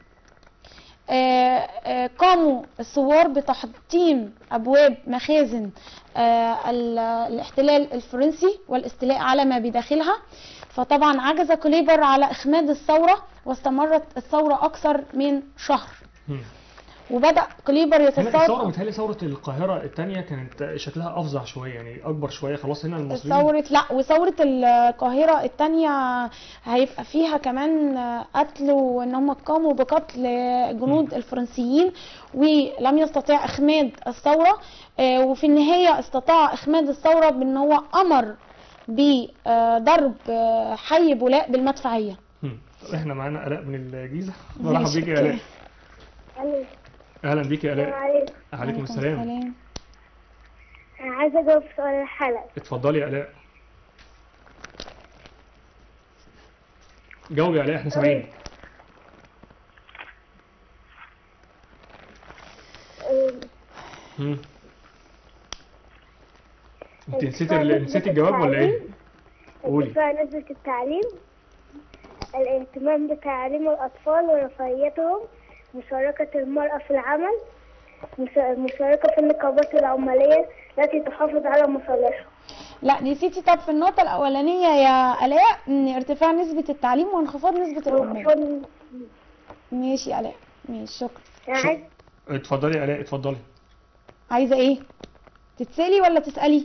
آه، آه، قاموا الثوار بتحطيم ابواب مخازن آه، ال- الاحتلال الفرنسي والاستيلاء على ما بداخلها فطبعا عجز كليبر على اخماد الثوره واستمرت الثوره اكثر من شهر مم. وبدا كليبر هنا الثورة يتصدر متهيألي ثورة القاهرة الثانية كانت شكلها أفظع شوية يعني أكبر شوية خلاص هنا المصريين ثورة لا وثورة القاهرة التانية هيبقى فيها كمان قتل وان هم قاموا بقتل جنود الفرنسيين ولم يستطيع اخماد الثورة آه، وفي النهاية استطاع اخماد الثورة بان هو امر بضرب آه، حي بولاق بالمدفعية مم. احنا معانا آلاء من الجيزة ماشي، مرحبا بيك يا أوكي. آلاء ألو أهلا بيك يا آلاء عليكم عليكم السلام أنا عايزة أجاوب سؤال الحلقة اتفضلي يا آلاء جاوبي يا آلاء احنا سامعين مم. انت نسيتي ال- نسيتي الجواب ولا ايه؟ قولي ارتفاع نسبة التعليم الاهتمام بتعليم الأطفال ورفاهيتهم مشاركة المرأة في العمل مشا- المشاركة في النقابات العمالية التي تحافظ على مصالحهم لا نسيتي طب في النقطة الأولانية يا آلاء إن ارتفاع نسبة التعليم وانخفاض نسبة الأمية ماشي يا آلاء ماشي شكرا انا عايز اتفضلي يا الاء اتفضلي عايزة ايه تتسالي ولا تسألي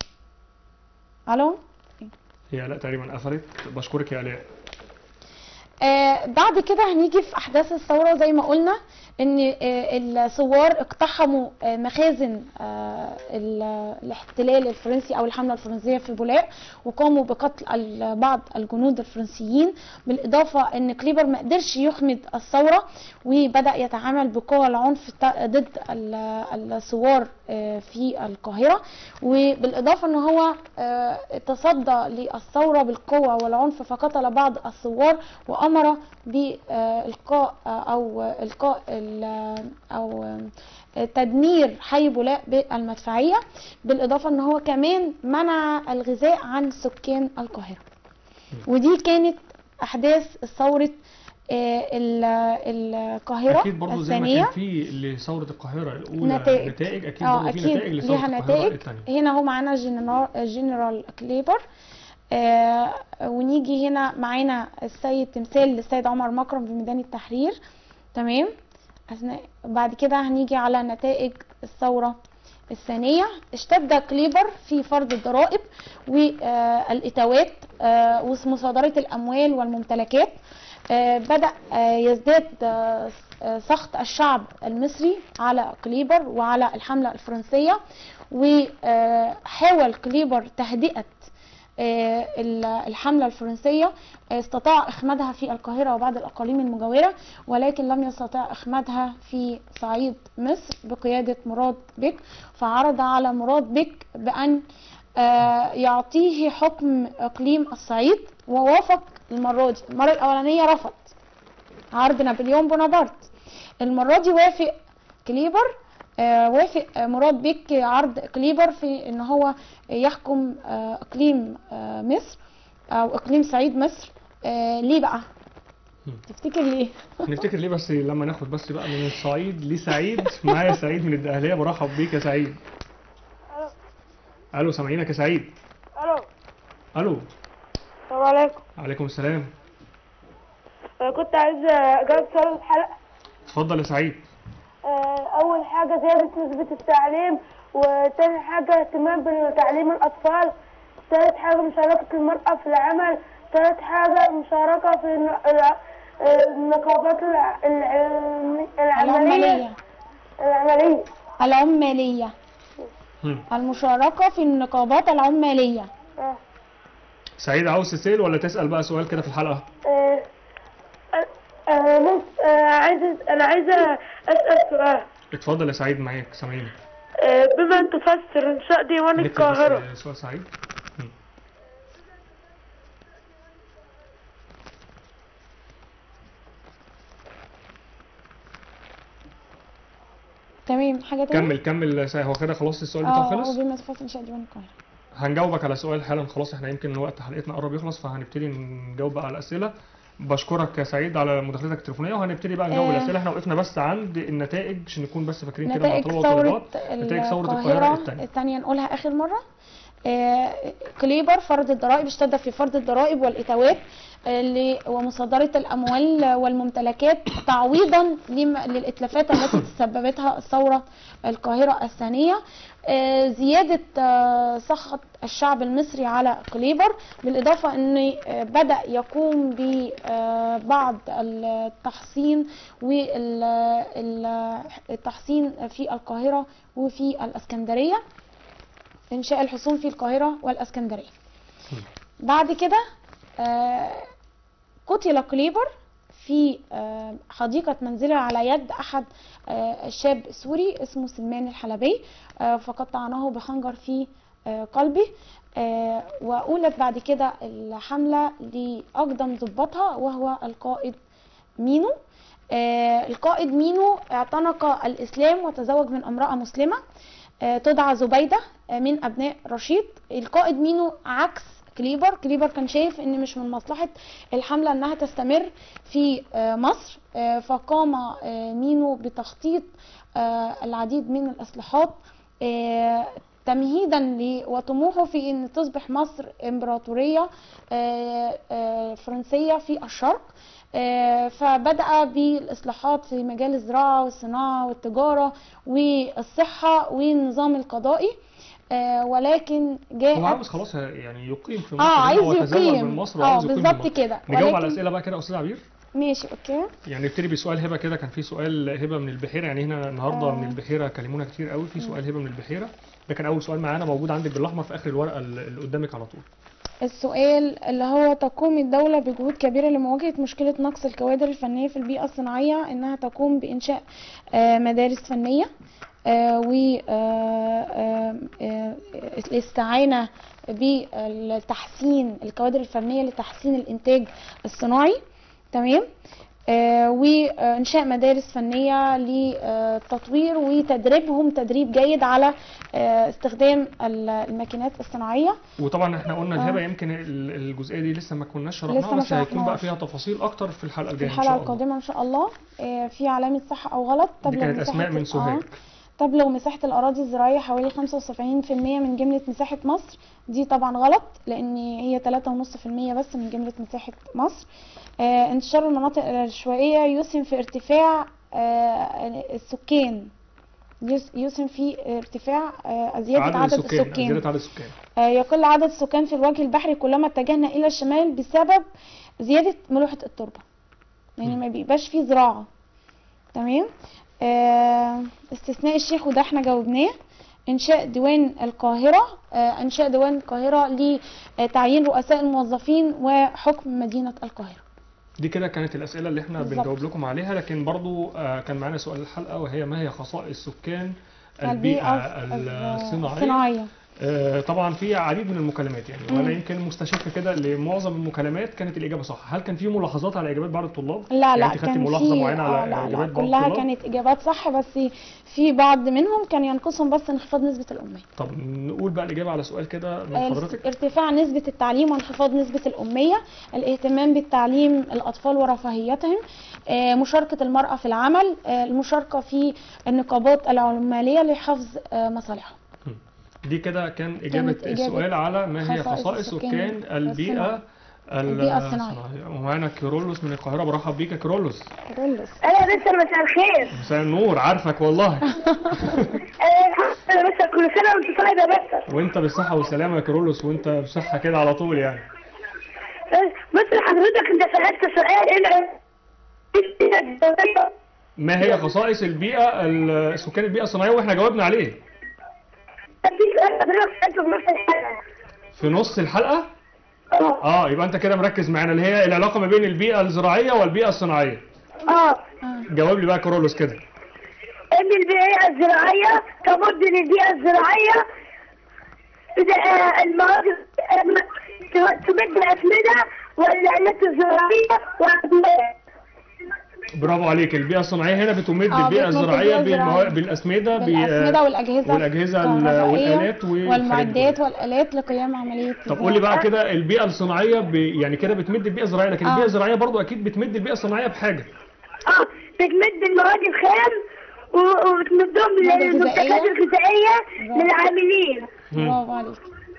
الو هي الاء تقريبا قفلت بشكرك يا الاء آه بعد كده هنيجي في احداث الثوره زي ما قلنا ان آه الثوار اقتحموا آه مخازن آه ال- الاحتلال الفرنسي او الحمله الفرنسيه في بولاق وقاموا بقتل ال- بعض الجنود الفرنسيين بالاضافه ان كليبر ما قدرش يخمد الثوره وبدا يتعامل بقوى العنف ت- ضد ال- الثوار آه، في القاهره وبالاضافه ان هو آه، تصدى للثوره بالقوه والعنف فقتل بعض الثوار وامر بالقاء او القاء ال- او تدمير حي بولاق بالمدفعيه بالاضافه ان هو كمان منع الغذاء عن سكان القاهره ودي كانت احداث ثوره آه، ال- القاهره اكيد برضو زي ما الثانيه كان في لثوره القاهره الاولى نتائج. نتائج اكيد اه برضو في اكيد نتائج لثوره ليها القاهره نتائج الثانيه هنا هو معانا جنرال جنرال كليبر آه ونيجي هنا معانا السيد تمثال للسيد عمر مكرم في ميدان التحرير تمام أثناء بعد كده هنيجي على نتائج الثورة الثانية اشتد كليبر في فرض الضرائب والإتاوات آه، ومصادرة الأموال والممتلكات آه، بدأ آه، يزداد آه، آه، سخط الشعب المصري على كليبر وعلى الحملة الفرنسية وحاول كليبر تهدئة آه، ال- الحملة الفرنسية آه، استطاع إخمادها في القاهرة وبعض الأقاليم المجاورة ولكن لم يستطع إخمادها في صعيد مصر بقيادة مراد بك فعرض على مراد بك بأن آه، يعطيه حكم إقليم الصعيد ووافق المرة دي المرة الأولانية رفض عرض نابليون بونابرت المرة دي وافق كليبر آه، وافق آه، مراد بيك عرض كليبر في ان هو يحكم آه، اقليم آه، مصر او اقليم صعيد مصر آه، ليه بقى تفتكر ليه نفتكر ليه بس لما ناخد بس بقى من الصعيد لسعيد معايا سعيد من الدقهلية برحب بيك يا سعيد الو سامعينك يا سعيد الو الو السلام عليكم عليكم السلام آه، كنت عايز اجاوب سؤال الحلقه اتفضل يا سعيد آه، اول حاجه زياده نسبه التعليم وتاني حاجه اهتمام بتعليم الاطفال تالت حاجه مشاركه المراه في العمل تالت حاجه مشاركه في الن- الع- النقابات الع- العلمي- العمليه العمالية العمليه العمالية هم. المشاركة في النقابات العمالية آه. سعيد عاوز تسأل ولا تسأل بقى سؤال كده في الحلقة آه، آه، آه، ممكن- آه، عايزة أنا عايزة أسأل سؤال اتفضل يا سعيد معاك سامعينك آه، بما أن تفسر إنشاء ديوان نكتب القاهرة بس سؤال سعيد هم. تمام حاجة تانية كمل كمل سعيد. هو كده خلاص السؤال بتاعه اه خلص وبما تفصل انشاء ديوان القاهرة هنجاوبك على سؤال حالا خلاص احنا يمكن وقت حلقتنا قرب يخلص فهنبتدي نجاوب بقى على الاسئله بشكرك يا سعيد على مداخلتك التليفونيه وهنبتدي بقى نجاوب آه. الاسئله احنا وقفنا بس عند النتائج عشان نكون بس فاكرين كده مع نتائج طلبه ثورة وطالبات نتائج ثوره القاهره القاهرة الثانيه الثانية نقولها آخر مرة آه، كليبر فرض الضرائب اشتد في فرض الضرائب والإتاوات آه، ل- ومصادرة الأموال والممتلكات تعويضا لم- للإتلافات التي تسببتها الثورة القاهرة الثانية آه، زيادة آه، سخط الشعب المصري على كليبر بالإضافة أن آه، بدأ يقوم ببعض التحصين والتحصين في القاهرة وفي الإسكندرية إنشاء الحصون في القاهرة والإسكندرية بعد كده آه، قتل كليبر في آه، حديقة منزله على يد أحد آه، شاب سوري اسمه سلمان الحلبي آه، فقطعناه بخنجر في آه، قلبه آه، وأولت بعد كده الحملة لأقدم ضباطها وهو القائد مينو آه، القائد مينو اعتنق الإسلام وتزوج من امرأة مسلمة آه، تدعى زبيدة آه، من أبناء رشيد القائد مينو عكس كليبر كليبر كان شايف ان مش من مصلحة الحملة انها تستمر في آه، مصر آه، فقام آه، مينو بتخطيط آه، العديد من الاصلاحات آه، تمهيدا ل وطموحه في ان تصبح مصر امبراطوريه آه، آه، فرنسيه في الشرق آه، فبدأ بالاصلاحات في مجال الزراعه والصناعه والتجاره والصحه والنظام القضائي آه، ولكن جاء هو عاوز خلاص يعني يقيم في مصر اه هنا عايز ويتزوج يقيم من مصر اه وعاوز يقيم من بالظبط مصر. كده نجاوب على ولكن الاسئله بقى كده يا استاذ عبير ماشي اوكي يعني نبتدي بسؤال هبه كده كان في سؤال هبه من البحيره يعني هنا النهارده آه. من البحيره كلمونا كتير قوي في سؤال هبه من البحيره ده كان اول سؤال معانا موجود عندك بالاحمر في اخر الورقه اللي اللي قدامك على طول السؤال اللي هو تقوم الدولة بجهود كبيرة لمواجهة مشكلة نقص الكوادر الفنية في البيئة الصناعية إنها تقوم بإنشاء آه، مدارس فنية والاستعانة بالتحسين الكوادر الفنية لتحسين الإنتاج الصناعي تمام آه، وإنشاء مدارس فنية لتطوير وتدريبهم تدريب جيد على آه، استخدام ال- الماكينات الصناعية وطبعا احنا قلنا آه. الهبه يمكن ال- الجزئيه دي لسه ما كناش لسه شرحناها ما بس هيكون بقى شرحناهاش. فيها تفاصيل اكتر في الحلقه في الجايه ان الحلقة شاء الله القادمة إن شاء الله آه، في علامة صح أو غلط دي تبلغ كانت اسماء مساحة من آه، سوهاج تبلغ مساحة الأراضي الزراعية حوالي 75% من جملة مساحة مصر دي طبعا غلط لأن هي 3.5% بس من جملة مساحة مصر آه، انتشار المناطق العشوائية يسهم في ارتفاع آه، السكان يس- يسهم في ارتفاع آه، زيادة عدد, عدد السكان السكان زياده عدد السكان آه، يقل عدد السكان في الوجه البحري كلما اتجهنا إلى الشمال بسبب زيادة ملوحة التربة يعني مم. ما بيبقاش فيه زراعة تمام آه، استثناء الشيخ وده احنا جاوبناه انشاء ديوان القاهرة آه، انشاء ديوان القاهرة لتعيين رؤساء الموظفين وحكم مدينة القاهرة دي كده كانت الاسئله اللي احنا بالظبط. بنجاوب لكم عليها لكن برضو آه، كان معانا سؤال الحلقه وهي ما هي خصائص سكان البيئه الصناعيه الصناعية آه، طبعا في عديد من المكالمات يعني مم. وانا يمكن مستشف كده لمعظم المكالمات كانت الاجابه صح هل كان في ملاحظات على اجابات بعض الطلاب لا يعني لا انت خدتي كان ملاحظه في معينه آه على لا اجابات لا بعض كلها الطلاب كانت اجابات صح بس في بعض منهم كان ينقصهم بس انخفاض نسبة الأمية طب نقول بقى الاجابه على سؤال كده من آه، حضرتك ارتفاع نسبة التعليم وانخفاض نسبة الأمية الاهتمام بالتعليم الأطفال ورفاهيتهم آه، مشاركة المرأة في العمل آه، المشاركة في النقابات العمالية لحفظ آه، مصالحهم دي كده كان اجابه كانت إجابة السؤال على ما هي خصائص خصائص السكان سكان البيئه الصناعي. البيئة الصناعية. ومعانا كيرولوس من القاهره برحب بيك يا كيرولوس رولس. انا لسه مساء الخير مساء النور عارفك والله انا بس كل سنه وانت طيب يا بس وانت بالصحه والسلامه يا كيرولوس وانت بصحه كده على طول يعني بس حضرتك انت سالت سؤال ايه ما هي خصائص البيئه ال- سكان البيئه الصناعيه واحنا جاوبنا عليه في سؤال حضرتك سالته في نص الحلقه في نص الحلقه اه اه يبقى انت كده مركز معانا اللي هي العلاقه ما بين البيئه الزراعيه والبيئه الصناعيه اه آه. جاوب لي بقى كيرولوس كده ان البيئه الزراعيه تمد للبيئه الزراعيه إذا- آه، المواد آه، م- تمد الاسمده والآلات الزراعيه والأدوية. برافو عليك البيئه الصناعيه هنا بتمد آه، البيئه بتمد الزراعيه البيئة بالموا- الزراعية. بالاسمده ب- بالأسمدة والأجهزة والأجهزة ال- الكهربائية والآلات والحاجات والمعدات دي. والآلات لقيام عملية طب الزراعة. قول لي بقى كده البيئه الصناعيه ب... يعني كده بتمد البيئه الزراعيه لكن آه. البيئه الزراعيه برضو اكيد بتمد البيئه الصناعيه بحاجه اه بتمد المواد الخام و- وبتمدهم المواد للمنتجات الغذائية. الغذائيه برافو. للعاملين مم. برافو عليك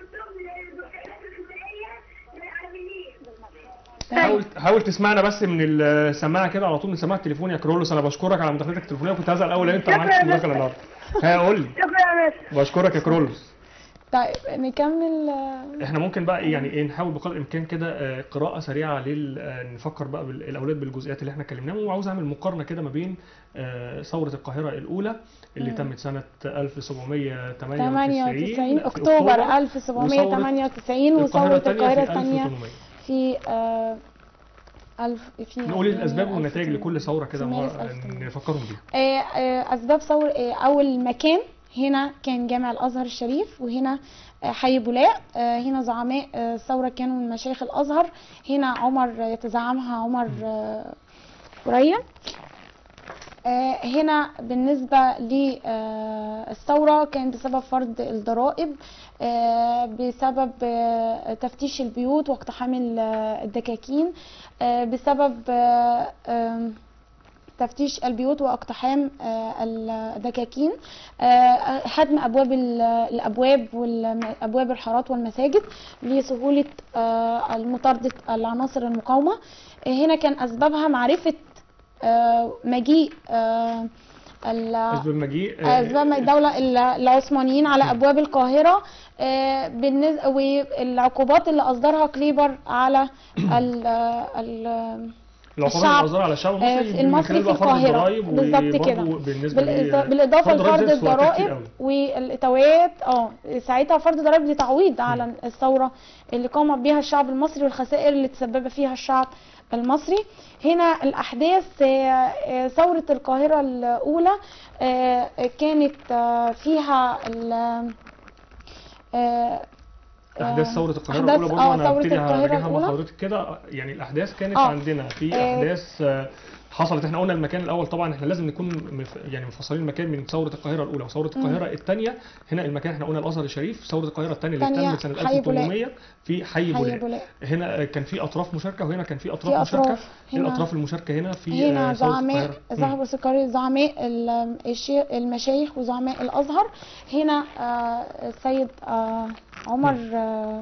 حاول حاول تسمعنا بس من السماعه كده على طول من سماعه التليفون يا كرولوس انا بشكرك على مداخلتك التليفونيه وكنت هزعل الاول لان انت شكراً معاك يا مداخله مستر. النهارده ها قول لي شكرا يا مستر بشكرك يا كرولوس طيب نكمل آه، احنا ممكن بقى ايه يعني ايه نحاول بقدر الامكان كده آه، قراءه سريعه لل آه، نفكر بقى بالاولاد بالجزئيات اللي احنا اتكلمناها وعاوز اعمل مقارنه كده ما بين آه، ثوره القاهره الاولى اللي مم. تمت سنه 1798 98 في اكتوبر 1798 وثورة القاهرة الثانية 1800 في آه، ألف في نقول الاسباب والنتائج 1800. لكل ثوره كده في مارس مرة 1800. نفكرهم بيها آه، آه، أسباب ثور آه، أول مكان هنا كان جامع الأزهر الشريف وهنا آه، حي بولاق آه، هنا زعماء آه، الثورة كانوا من مشايخ الأزهر هنا عمر يتزعمها عمر آه، ثريا آه، هنا بالنسبة للثورة كان بسبب فرض الضرائب آه، بسبب آه، تفتيش البيوت واقتحام ال- الدكاكين آه، بسبب آه، آم، تفتيش البيوت واقتحام آه، الدكاكين آه، هدم ابواب ال- الابواب والابواب الحارات والمساجد لسهوله آه، مطارده العناصر المقاومه آه، هنا كان اسبابها معرفه آه، مجيء آه، ال- اسباب المجيء آه، اسباب الدوله ال- العثمانيين على ابواب القاهره آه، بالنسبه والعقوبات اللي اصدرها كليبر على ال ال العقوبات الشعب، اللي على الشعب آه، المصري في من المصري خلال في بقى فرض القاهرة. الضرايب بالظبط وبرضه كده. بالنسبه بالإضا- ل- بالاضافه فرض لفرض زاد في وقت كتير الضرائب قوي. والاتوات اه ساعتها فرض ضرائب لتعويض على الثوره اللي قام بها الشعب المصري والخسائر اللي تسبب فيها الشعب المصري هنا الاحداث آه، آه، ثوره القاهره الاولى آه، كانت آه، فيها ال- آه، احداث آه، ثوره القاهره أحداث- الاولى برضه آه، انا ثورة هبتدي القاهرة هراجعها مع الأولى. حضرتك كده يعني الاحداث كانت آه. عندنا في آه. احداث آه، حصلت احنا قلنا المكان الاول طبعا احنا لازم نكون مف... يعني مفصلين المكان من ثوره القاهره الاولى وثوره القاهره الثانيه هنا المكان احنا قلنا الازهر الشريف ثوره القاهره الثانيه اللي الثانية تمت سنه حي بولاق. 1800 في حي حي بولاق بولاق هنا كان في اطراف مشاركه وهنا كان في اطراف في مشاركه أطراف. ايه هنا- الاطراف المشاركه هنا في هنا آه، ثورة زعماء القاهرة؟ مم. صاحب السكري زعماء ال- الشي- المشايخ وزعماء الازهر هنا آه، السيد آه، عمر آه،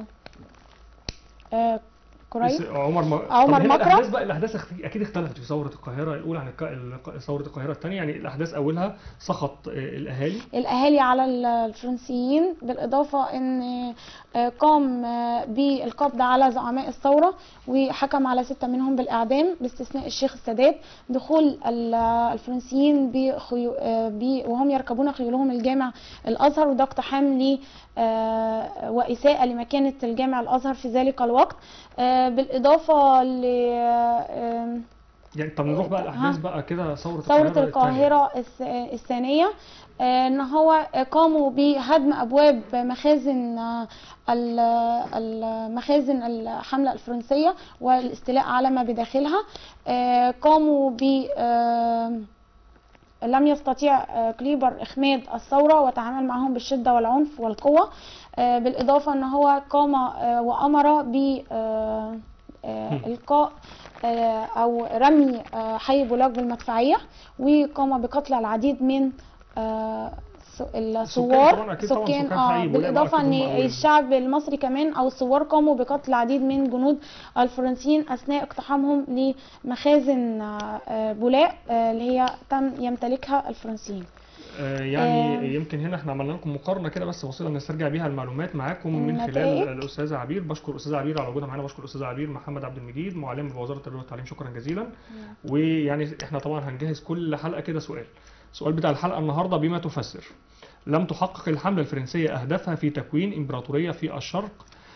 آه، قريب بس عمر م... عمر طب هنا مكرم. الاحداث بقى الاحداث اخت- اكيد اختلفت في ثوره القاهره الاولى عن الك... الق- ثوره القاهره الثانيه يعني الاحداث اولها سخط آه، الاهالي الاهالي على ال- الفرنسيين بالاضافه ان آه، قام آه، بالقبض على زعماء الثوره وحكم على سته منهم بالاعدام باستثناء الشيخ السادات دخول ال- الفرنسيين بخيو... آه، ب... وهم يركبون خيولهم الجامع الازهر وده اقتحام ل آه، واساءه لمكانه الجامع الازهر في ذلك الوقت آه، بالاضافه ل آه، يعني طب نروح بقى الاحداث ها. بقى كده ثوره ثورة الثانية. القاهرة الس- الثانية آه، ان هو قاموا بهدم ابواب مخازن آه، ال- المخازن الحملة الفرنسية والاستيلاء على ما بداخلها آه، قاموا ب آه، لم يستطيع آه، كليبر إخماد الثورة وتعامل معهم بالشدة والعنف والقوة آه، بالإضافة أن هو قام آه، وأمر ب آه، آه، إلقاء آه، أو رمي آه، حي بولاق بالمدفعية وقام بقتل العديد من آه، س- الثوار طبعاً، أكيد طبعاً سكان سكان اه حي بولاق بالاضافه أكيد ان هم أولين. الشعب المصري كمان او الثوار قاموا بقتل العديد من جنود الفرنسيين اثناء اقتحامهم لمخازن آه، آه، بولاق آه، اللي هي تم يمتلكها الفرنسيين آه، يعني آه. يمكن هنا احنا عملنا لكم مقارنه كده بس بسيطه نسترجع بيها المعلومات معاكم من خلال النتائج. الاستاذه عبير بشكر الاستاذه عبير على وجودها معانا بشكر الاستاذه عبير محمد عبد المجيد معلم بوزاره التربيه والتعليم شكرا جزيلا ويعني احنا طبعا هنجهز كل حلقه كده سؤال السؤال بتاع الحلقه النهارده بما تفسر لم تحقق الحمله الفرنسيه اهدافها في تكوين امبراطوريه في الشرق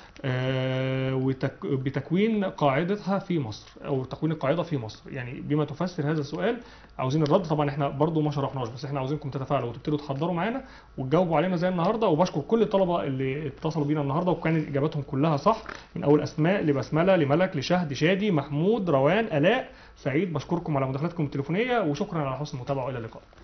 آه، وتك- بتكوين قاعدتها في مصر او تكوين القاعده في مصر يعني بما تفسر هذا السؤال عاوزين الرد طبعا احنا برضو ما شرحناش بس احنا عاوزينكم تتفاعلوا وتبتدوا تحضروا معانا وتجاوبوا علينا زي النهارده وبشكر كل الطلبه اللي اتصلوا بينا النهارده وكانت اجاباتهم كلها صح من اول اسماء لبسمله لملك لشهد شادي محمود روان الاء سعيد بشكركم على مداخلتكم التليفونيه وشكرا على حسن المتابعه والى اللقاء